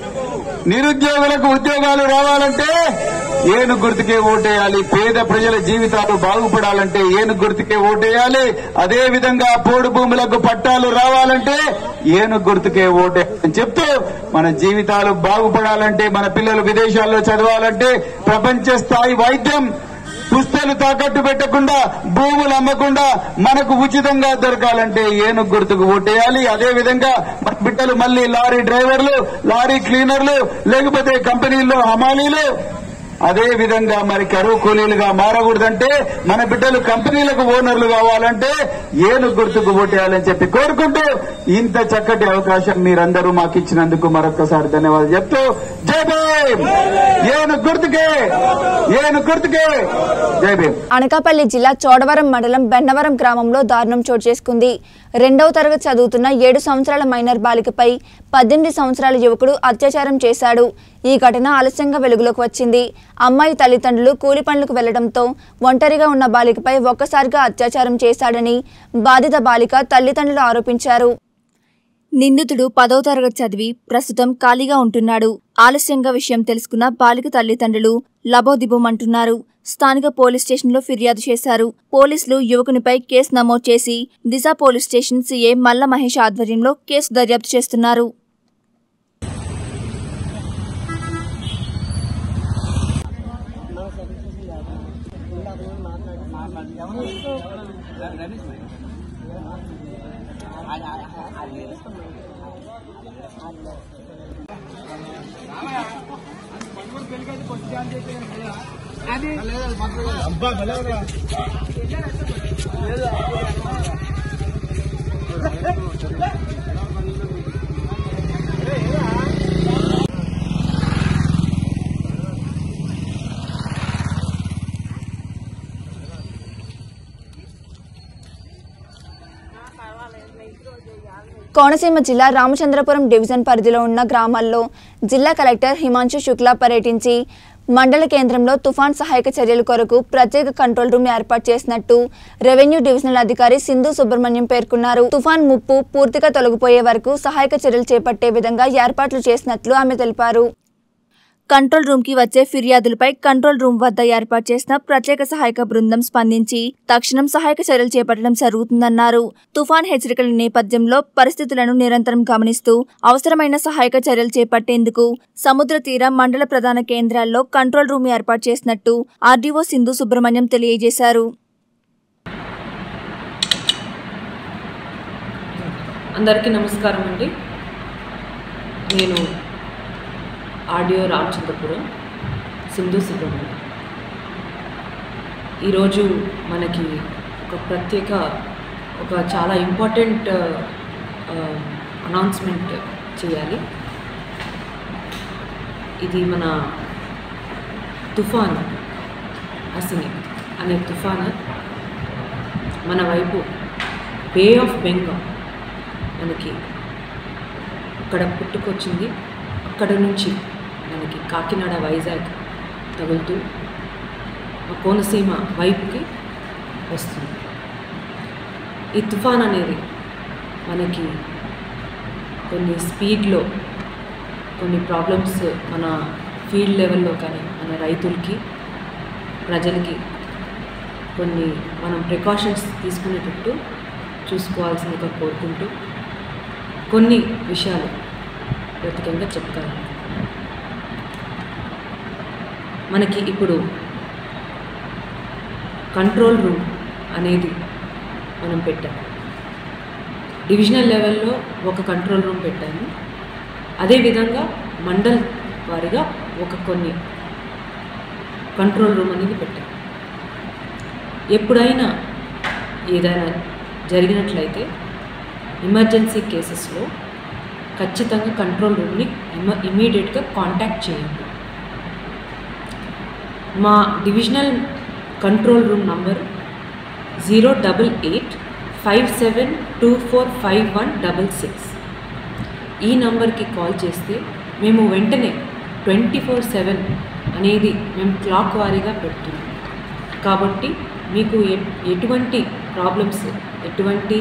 [SPEAKER 18] నిరుద్యోగులకు ఉద్యోగాలు రావాలంటే ఏను గుర్తుకే ఓటేయాలి పేద ప్రజల జీవితాలు బాగుపడాలంటే ఏను గుర్తుకే ఓటేయాలి అదే విధంగా పోడు భూములకు పట్టాలు రావాలంటే ఏను గుర్తుకే ఓటేయాలని చెప్తూ మన జీవితాలు బాగుపడాలంటే మన పిల్లలు విదేశాల్లో చదవాలంటే ప్రపంచ స్థాయి వైద్యం పుస్తలు తాకట్టు పెట్టకుండా భూములు అమ్మకుండా మనకు ఉచితంగా దొరకాలంటే ఏనుగు గుర్తుకు ఓటేయాలి అదే విధంగా మన బిడ్డలు మళ్ళీ లారీ డ్రైవర్లు లారీ క్లీనర్లు లేకపోతే కంపెనీల్లో హమాలీలు అదే విధంగా మరి కరువు కూలీలుగా మారకూడదంటే మన బిడ్డలు కంపెనీలకు ఓనర్లు కావాలంటే ఏను గుర్తుకు ఓటేయాలని చెప్పి కోరుకుంటూ ఇంత చక్కటి అవకాశం మీరందరూ మాకు ఇచ్చినందుకు మరొకసారి ధన్యవాదాలు చెప్తూ జై భీమ్ ఏను గుర్తుకే ఏను గుర్తుకే జై భీమ్
[SPEAKER 1] అనకాపల్లి జిల్లా చోడవరం మండలం బెన్నవరం గ్రామంలో దారుణం చోటు చేసుకుంది రెండవ తరగతి చదువుతున్న ఏడు సంవత్సరాల మైనర్ బాలికపై పద్దెనిమిది సంవత్సరాల యువకుడు అత్యాచారం చేశాడు ఈ ఘటన ఆలస్యంగా వెలుగులోకి వచ్చింది అమ్మాయి తల్లిదండ్రులు కూలి పనులకు వెళ్లడంతో ఒంటరిగా ఉన్న బాలికపై ఒక్కసారిగా అత్యాచారం చేశాడని బాధిత బాలిక తల్లిదండ్రులు ఆరోపించారు నిందితుడు పదవ తరగతి చదివి ప్రస్తుతం ఖాళీగా ఉంటున్నాడు ఆలస్యంగా విషయం తెలుసుకున్న బాలిక తల్లిదండ్రులు లబోదిబోమంటున్నారు స్థానిక పోలీస్ స్టేషన్లో ఫిర్యాదు చేశారు పోలీసులు యువకునిపై కేసు నమోదు చేసి దిశ పోలీస్ స్టేషన్ సీఏ మల్ల మహేష్ ఆధ్వర్యంలో కేసు దర్యాప్తు చేస్తున్నారు కోనసీమ జిల్లా రామచంద్రపురం డివిజన్ పరిధిలో ఉన్న గ్రామాల్లో జిల్లా కలెక్టర్ హిమాంశు శుక్లా పర్యటించి మండల కేంద్రంలో తుఫాన్ సహాయక చర్యల కొరకు ప్రత్యేక కంట్రోల్ రూమ్ ఏర్పాటు చేసినట్టు రెవెన్యూ డివిజనల్ అధికారి సింధు సుబ్రహ్మణ్యం పేర్కొన్నారు తుఫాన్ ముప్పు పూర్తిగా తొలగిపోయే వరకు సహాయక చర్యలు చేపట్టే విధంగా ఏర్పాట్లు చేసినట్లు ఆమె తెలిపారు కంట్రోల్ రూమ్ కి వచ్చే ఫిర్యాదులపై కంట్రోల్ రూమ్ వద్ద ఏర్పాటు చేసిన ప్రత్యేక సహాయక బృందం స్పందించి తక్షణం సహాయక చర్యలు చేపట్టడం జరుగుతుందన్నారు తుఫాన్ హెచ్చరికల నేపథ్యంలో పరిస్థితులను నిరంతరం గమనిస్తూ అవసరమైన సహాయక చర్యలు చేపట్టేందుకు సముద్ర తీర మండల ప్రధాన కేంద్రాల్లో కంట్రోల్ రూమ్ ఏర్పాటు చేసినట్టు ఆర్డీఓ సింధు సుబ్రహ్మణ్యం తెలియజేశారు
[SPEAKER 19] అందరికీ నమస్కారం అండి నేను ఆడియో రామచంద్రపురం సింధు సుబ్రహ్మణ్యం ఈరోజు మనకి ఒక ప్రత్యేక ఒక చాలా ఇంపార్టెంట్ అనౌన్స్మెంట్ చేయాలి ఇది మన తుఫాన్ హసిని అనే తుఫాన్ మన వైపు బే ఆఫ్ బెంగాల్ మనకి అక్కడ పుట్టుకొచ్చింది అక్కడ నుంచి మనకి కాకినాడ వైజాగ్ తగులుతూ ఆ కోనసీమ వైపుకి వస్తుంది ఈ తుఫాన్ అనేది మనకి కొన్ని స్పీడ్లో కొన్ని ప్రాబ్లమ్స్ మన ఫీల్డ్ లెవెల్లో కానీ మన రైతులకి ప్రజలకి కొన్ని మనం ప్రికాషన్స్ తీసుకునేటట్టు చూసుకోవాల్సిందిగా కోరుకుంటూ కొన్ని విషయాలు ప్రత్యేకంగా చెప్తాను మనకి ఇప్పుడు కంట్రోల్ రూమ్ అనేది మనం పెట్టాము డివిజనల్ లెవెల్లో ఒక కంట్రోల్ రూమ్ పెట్టాము అదేవిధంగా మండల్ వారిగా ఒక కొన్ని కంట్రోల్ రూమ్ అనేది పెట్టాము ఎప్పుడైనా ఏదైనా జరిగినట్లయితే ఎమర్జెన్సీ కేసెస్లో ఖచ్చితంగా కంట్రోల్ రూమ్ని ఇమ ఇమీడియట్గా కాంటాక్ట్ చేయండి మా divisional control room number zero double eight five seven two four five one double six ఈ నంబర్కి కాల్ చేస్తే మేము వెంటనే ట్వంటీ ఫోర్ సెవెన్ అనేది మేము క్లాక్ వారీగా పెడుతున్నాం కాబట్టి మీకు ఎ- ఎటువంటి ప్రాబ్లమ్స్ ఎటువంటి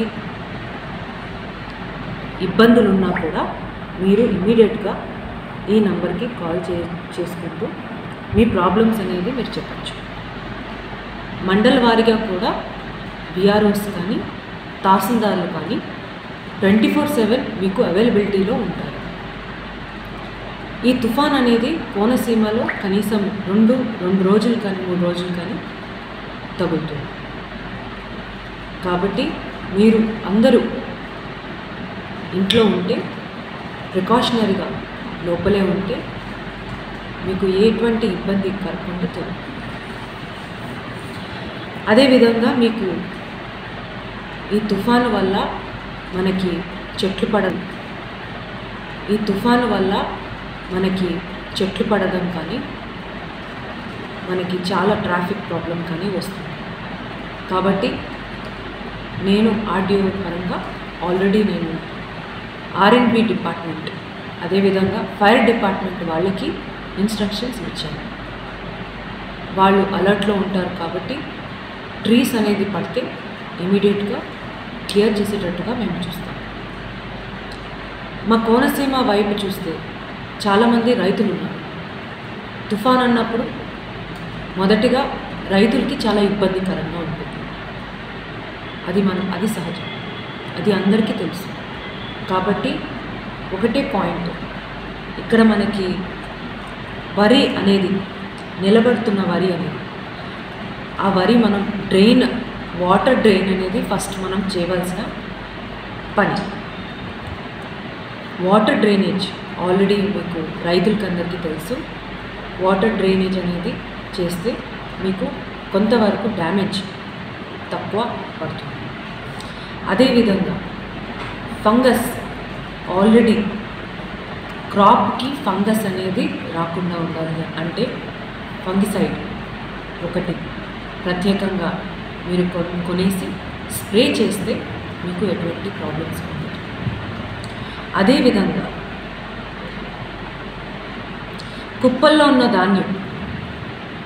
[SPEAKER 19] ఇబ్బందులు ఉన్నా కూడా మీరు ఇమీడియట్గా ఈ నంబర్కి కాల్ చే చేసుకుంటూ మీ ప్రాబ్లమ్స్ అనేది మీరు చెప్పచ్చు మండల వారీగా కూడా బీఆర్ఓస్ కానీ తహసీల్దార్లు కానీ ట్వంటీ ఫోర్ సెవెన్ మీకు అవైలబిలిటీలో ఉంటారు ఈ తుఫాన్ అనేది కోనసీమలో కనీసం రెండు రెండు రోజులు కానీ మూడు రోజులు కానీ తగులుతుంది కాబట్టి మీరు అందరూ ఇంట్లో ఉంటే ప్రికాషనరీగా లోపలే ఉంటే మీకు ఎటువంటి ఇబ్బంది కలగకుండా తెలుసు అదేవిధంగా మీకు ఈ తుఫాను వల్ల మనకి చెట్లు పడడం ఈ తుఫాను వల్ల మనకి చెట్లు పడడం కానీ మనకి చాలా ట్రాఫిక్ ప్రాబ్లం కానీ వస్తుంది కాబట్టి నేను ఆర్డీఓ పరంగా ఆల్రెడీ నేను ఆర్ఎండ్బి డిపార్ట్మెంట్ అదేవిధంగా ఫైర్ డిపార్ట్మెంట్ వాళ్ళకి ఇన్స్ట్రక్షన్స్ ఇచ్చాను వాళ్ళు అలర్ట్లో ఉంటారు కాబట్టి ట్రీస్ అనేది పడితే ఇమీడియట్గా క్లియర్ చేసేటట్టుగా మేము చూస్తాం మా కోనసీమ వైపు చూస్తే చాలామంది రైతులు ఉన్నారు తుఫాన్ అన్నప్పుడు మొదటిగా రైతులకి చాలా ఇబ్బందికరంగా ఉంటుంది అది మనం అది సహజం అది అందరికీ తెలుసు కాబట్టి ఒకటే పాయింట్ ఇక్కడ మనకి వరి అనేది నిలబడుతున్న వరి అనేది ఆ వరి మనం డ్రైన్ వాటర్ డ్రైన్ అనేది ఫస్ట్ మనం చేయవలసిన పని వాటర్ డ్రైనేజ్ ఆల్రెడీ మీకు రైతులకి అందరికీ తెలుసు వాటర్ డ్రైనేజ్ అనేది చేస్తే మీకు కొంతవరకు డ్యామేజ్ తక్కువ పడుతుంది అదేవిధంగా ఫంగస్ ఆల్రెడీ క్రాప్కి ఫంగస్ అనేది రాకుండా ఉండాలి అంటే ఫంగిసైడ్ ఒకటి ప్రత్యేకంగా మీరు కొన్- కొనేసి స్ప్రే చేస్తే మీకు ఎటువంటి ప్రాబ్లమ్స్ ఉండదు అదేవిధంగా కుప్పల్లో ఉన్న ధాన్యం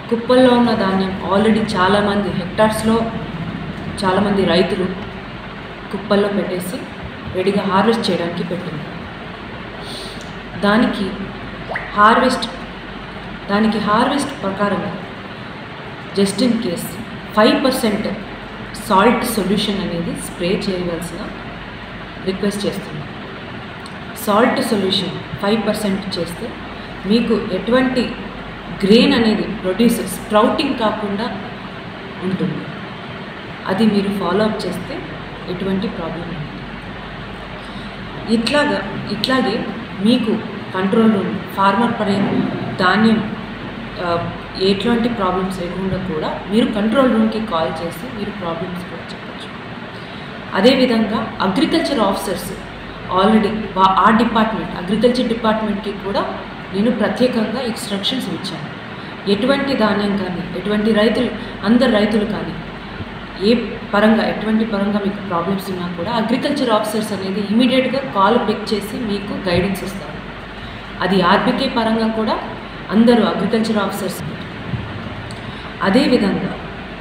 [SPEAKER 19] కుప్పల్లో ఉన్న ధాన్యం ఆల్రెడీ చాలామంది హెక్టార్స్లో చాలామంది రైతులు కుప్పల్లో పెట్టేసి రెడీగా హార్వెస్ట్ చేయడానికి పెట్టింది దానికి హార్వెస్ట్ దానికి హార్వెస్ట్ ప్రకారంగా just in case five percent salt solution అనేది స్ప్రే చేయవలసిన రిక్వెస్ట్ చేస్తుంది సాల్ట్ సొల్యూషన్ ఫైవ్ పర్సెంట్ చేస్తే మీకు ఎటువంటి గ్రెయిన్ అనేది ప్రొడ్యూస్ స్ప్రౌటింగ్ కాకుండా ఉంటుంది అది మీరు ఫాలో అప్ చేస్తే ఎటువంటి ప్రాబ్లం ఉండదు ఇట్లాగా ఇట్లాగే మీకు కంట్రోల్ రూమ్ ఫార్మర్ పడే ధాన్యం ఆ, ఎటువంటి ప్రాబ్లమ్స్ లేకుండా కూడా మీరు కంట్రోల్ రూమ్కి కాల్ చేసి మీరు ప్రాబ్లమ్స్ కూడా చెప్పచ్చు అదేవిధంగా అగ్రికల్చర్ ఆఫీసర్స్ ఆల్రెడీ వా- ఆ డిపార్ట్మెంట్ అగ్రికల్చర్ డిపార్ట్మెంట్కి కూడా నేను ప్రత్యేకంగా ఇన్స్ట్రక్షన్స్ ఇచ్చాను ఎటువంటి ధాన్యం కానీ ఎటువంటి రైతులు అందరు రైతులు కానీ ఏ పరంగా ఎటువంటి పరంగా మీకు ప్రాబ్లమ్స్ ఉన్నా కూడా అగ్రికల్చర్ ఆఫీసర్స్ అనేది ఇమీడియట్గా కాల్ పిక్ చేసి మీకు గైడెన్స్ ఇస్తారు అది ఆర్బీకే పరంగా కూడా అందరూ అగ్రికల్చర్ ఆఫీసర్స్ అదేవిధంగా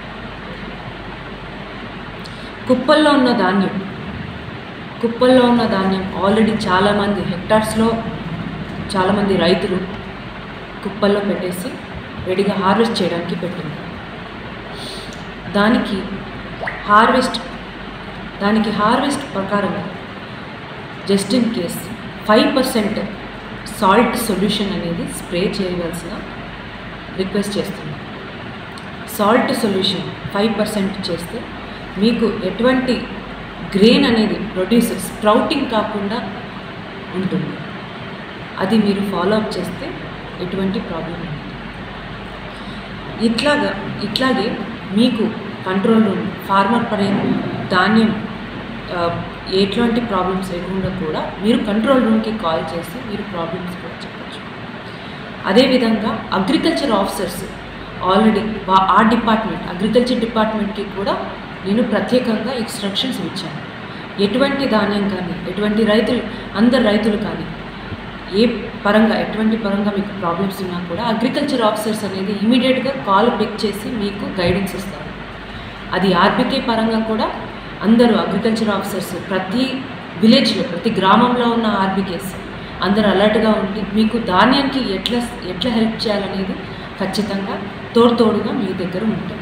[SPEAKER 19] కుప్పల్లో ఉన్న ధాన్యం కుప్పల్లో ఉన్న ధాన్యం ఆల్రెడీ చాలామంది హెక్టార్స్లో చాలామంది రైతులు కుప్పల్లో పెట్టేసి రెడీగా హార్వెస్ట్ చేయడానికి పెట్టింది దానికి హార్వెస్ట్ దానికి హార్వెస్ట్ ప్రకారంగా just in case five percent salt solution అనేది స్ప్రే చేయవలసిన రిక్వెస్ట్ చేస్తుంది సాల్ట్ సొల్యూషన్ ఫైవ్ పర్సెంట్ చేస్తే మీకు ఎటువంటి గ్రెయిన్ అనేది ప్రొడ్యూస్ స్ప్రౌటింగ్ కాకుండా ఉంటుంది అది మీరు ఫాలో అప్ చేస్తే ఎటువంటి ప్రాబ్లం ఉండదు ఇట్లాగా ఇట్లాగే మీకు కంట్రోల్ రూమ్ ఫార్మర్ పడే ధాన్యం ఆ, ఎటువంటి ప్రాబ్లమ్స్ లేకుండా కూడా మీరు కంట్రోల్ రూమ్కి కాల్ చేసి మీరు ప్రాబ్లమ్స్ కూడా చెప్పచ్చు అదేవిధంగా అగ్రికల్చర్ ఆఫీసర్స్ ఆల్రెడీ వా- ఆ డిపార్ట్మెంట్ అగ్రికల్చర్ డిపార్ట్మెంట్కి కూడా నేను ప్రత్యేకంగా ఇన్స్ట్రక్షన్స్ ఇచ్చాను ఎటువంటి ధాన్యం కానీ ఎటువంటి రైతులు అందరు రైతులు కానీ ఏ పరంగా ఎటువంటి పరంగా మీకు ప్రాబ్లమ్స్ ఉన్నా కూడా అగ్రికల్చర్ ఆఫీసర్స్ అనేది ఇమీడియట్గా కాల్ పిక్ చేసి మీకు గైడెన్స్ ఇస్తారు అది ఆర్బీకే పరంగా కూడా అందరూ అగ్రికల్చర్ ఆఫీసర్స్ ప్రతి విలేజ్లో ప్రతి గ్రామంలో ఉన్న ఆర్బీకేస్ అందరూ అలర్ట్గా ఉండి మీకు ధాన్యానికి ఎట్లా ఎట్లా హెల్ప్ చేయాలనేది ఖచ్చితంగా తోడు తోడుగా మీ దగ్గర ఉంటాయి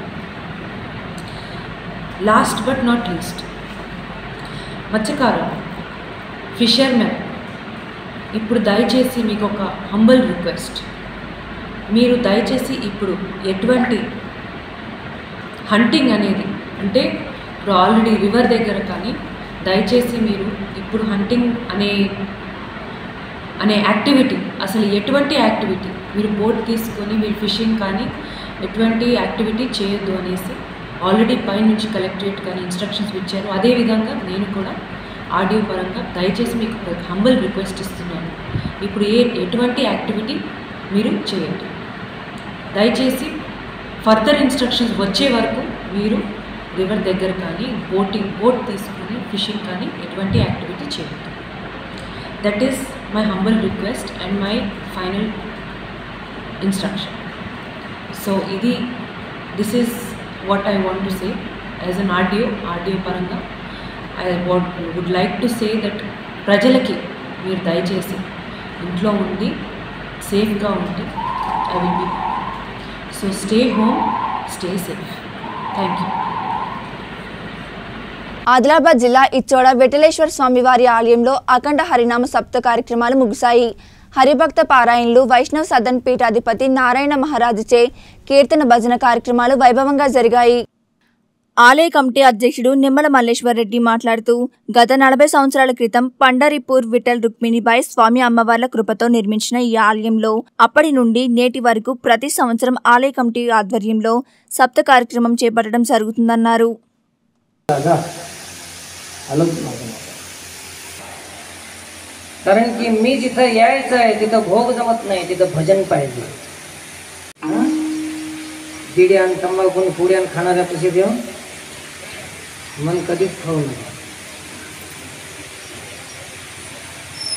[SPEAKER 19] లాస్ట్ బట్ నాట్ లీస్ట్ మత్స్యకారులు ఫిషర్మెన్ ఇప్పుడు దయచేసి మీకు ఒక హంబల్ రిక్వెస్ట్ మీరు దయచేసి ఇప్పుడు ఎటువంటి హంటింగ్ అనేది అంటే ఇప్పుడు ఆల్రెడీ రివర్ దగ్గర కానీ దయచేసి మీరు ఇప్పుడు హంటింగ్ అనే అనే యాక్టివిటీ అసలు ఎటువంటి యాక్టివిటీ మీరు బోట్ తీసుకొని మీరు ఫిషింగ్ కానీ ఎటువంటి యాక్టివిటీ చేయొద్దు అనేసి ఆల్రెడీ పైనుంచి కలెక్టరేట్ కానీ ఇన్స్ట్రక్షన్స్ ఇచ్చారు అదేవిధంగా నేను కూడా ఆడియో పరంగా దయచేసి మీకు హంబల్ రిక్వెస్ట్ ఇస్తున్నాను ఇప్పుడు ఏ ఎటువంటి యాక్టివిటీ మీరు చేయండి దయచేసి ఫర్దర్ ఇన్స్ట్రక్షన్స్ వచ్చే వరకు మీరు రివర్ దగ్గర కానీ బోటింగ్ బోట్ తీసుకొని ఫిషింగ్ కానీ ఎటువంటి యాక్టివిటీ చేయొద్దు that is my humble request and my final instruction so ఇది this is what I want to say as an audio audio పరంగా I what would like to say that ప్రజలకి మీరు దయచేసి ఇంట్లో ఉండి సేఫ్గా ఉండి I will be so stay home stay safe thank you
[SPEAKER 1] Adilabad జిల్లా ఇచ్చోడ వెటలేశ్వర స్వామివారి ఆలయంలో అఖండ హరినామ సప్త కార్యక్రమాలు ముగిశాయి హరిభక్త పారాయణలు వైష్ణవ్ సదన్ పీఠాధిపతి నారాయణ మహారాజుచే కీర్తన భజన కార్యక్రమాలు వైభవంగా జరిగాయి ఆలయ కమిటీ అధ్యక్షుడు నిమ్మల మల్లేశ్వర్ రెడ్డి మాట్లాడుతూ గత నలభై సంవత్సరాల క్రితం పండరిపూర్ విఠల్ రుక్మిణిబాయి స్వామి అమ్మవార్ల కృపతో నిర్మించిన ఈ ఆలయంలో అప్పటి నుండి నేటి వరకు ప్రతి సంవత్సరం ఆలయ కమిటీ ఆధ్వర్యంలో సప్త కార్యక్రమం చేపట్టడం జరుగుతుందన్నారు
[SPEAKER 20] कारण की मी जिथं यायचं आहे तिथं भोग जमत नाही तिथं भजन पाहिजे बिडी आणि तंबाखून पुडी आणि खाणाऱ्या पैसे देऊन मन कधीच खाऊ नये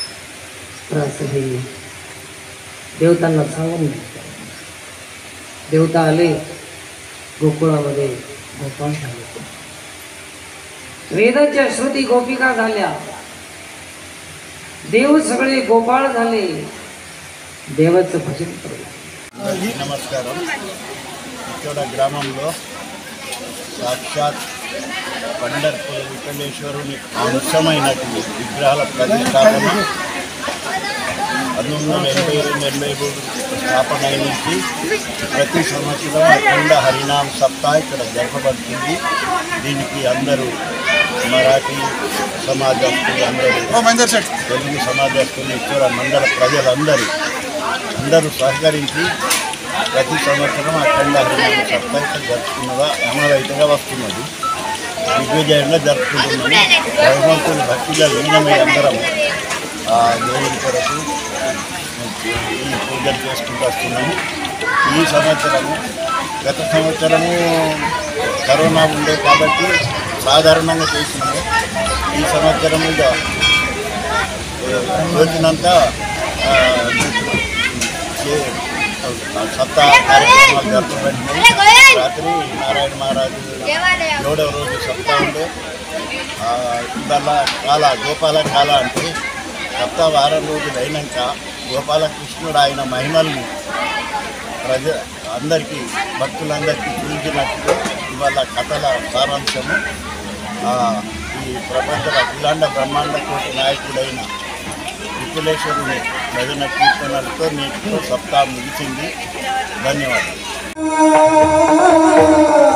[SPEAKER 20] त्रास हे देवतांना सांगून द्यायचं. देवता आले गोकुळामध्ये गोपाळ झाले वेदाच्या श्रुती गोपिका झाल्या देव सगळे गोपाळ झाले देवाचं भजन करू
[SPEAKER 21] నమస్కారం ఇక్కడ గ్రామంలో సాక్షాత్ పండర్పూర్ విఠలేశ్వరుని అంశమైనటువంటి విగ్రహాల ప్రతిష్టాపన పంతొమ్మిది వందల ఎనభై రెండు ఎనభై మూడు స్థాపన అయిన నుంచి ప్రతి సంవత్సరం అఖండ హరినామ్ సప్తాహ ఇక్కడ జరపబడుతుంది దీనికి అందరూ మరాఠీ సమాజస్తులు అందరూ తెలుగు సమాజస్తులు ఇక్కడ మండల ప్రజలందరూ అందరూ సహకరించి ప్రతి సంవత్సరం అఖండ హరినామ సప్తాహ ఇక్కడ జరుపుకున్నదా అమలైతగా వస్తున్నది దిగ్విజయంగా జరుపుకుంటున్నాము భగవంతుని భక్తిగా లీనమై అందరం ఆ దేవుని కొరకు ఈ పూజలు చేసుకుంటూ వస్తున్నాము ఈ సంవత్సరము గత సంవత్సరము కరోనా ఉండే కాబట్టి సాధారణంగా చేసినాము ఈ సంవత్సరం ఇక రోజునంతా ఆ, చే- సత్తా కార్యక్రమాలు జరుపుకుంటున్నాయి రాత్రి నారాయణ మహారాజు ఏడవ రోజు సప్తా ఉండే ఆ, ఇవాళ కాల గోపాల కాల అంటే సప్తా వారం రోజులు అయినాక గోపాలకృష్ణుడు ఆయన మహిమల్ని ప్రజ అందరికీ భక్తులందరికీ చూపించినట్టు ఇవాళ కథల సారాంశము ఆ, ఈ ప్రపంచ అఖిలాండ బ్రహ్మాండ కోటి నాయకుడైన విపులేశ్వరుని భజన కీర్తనలతో నేటితో సప్తాహం ముగిసింది ధన్యవాదాలు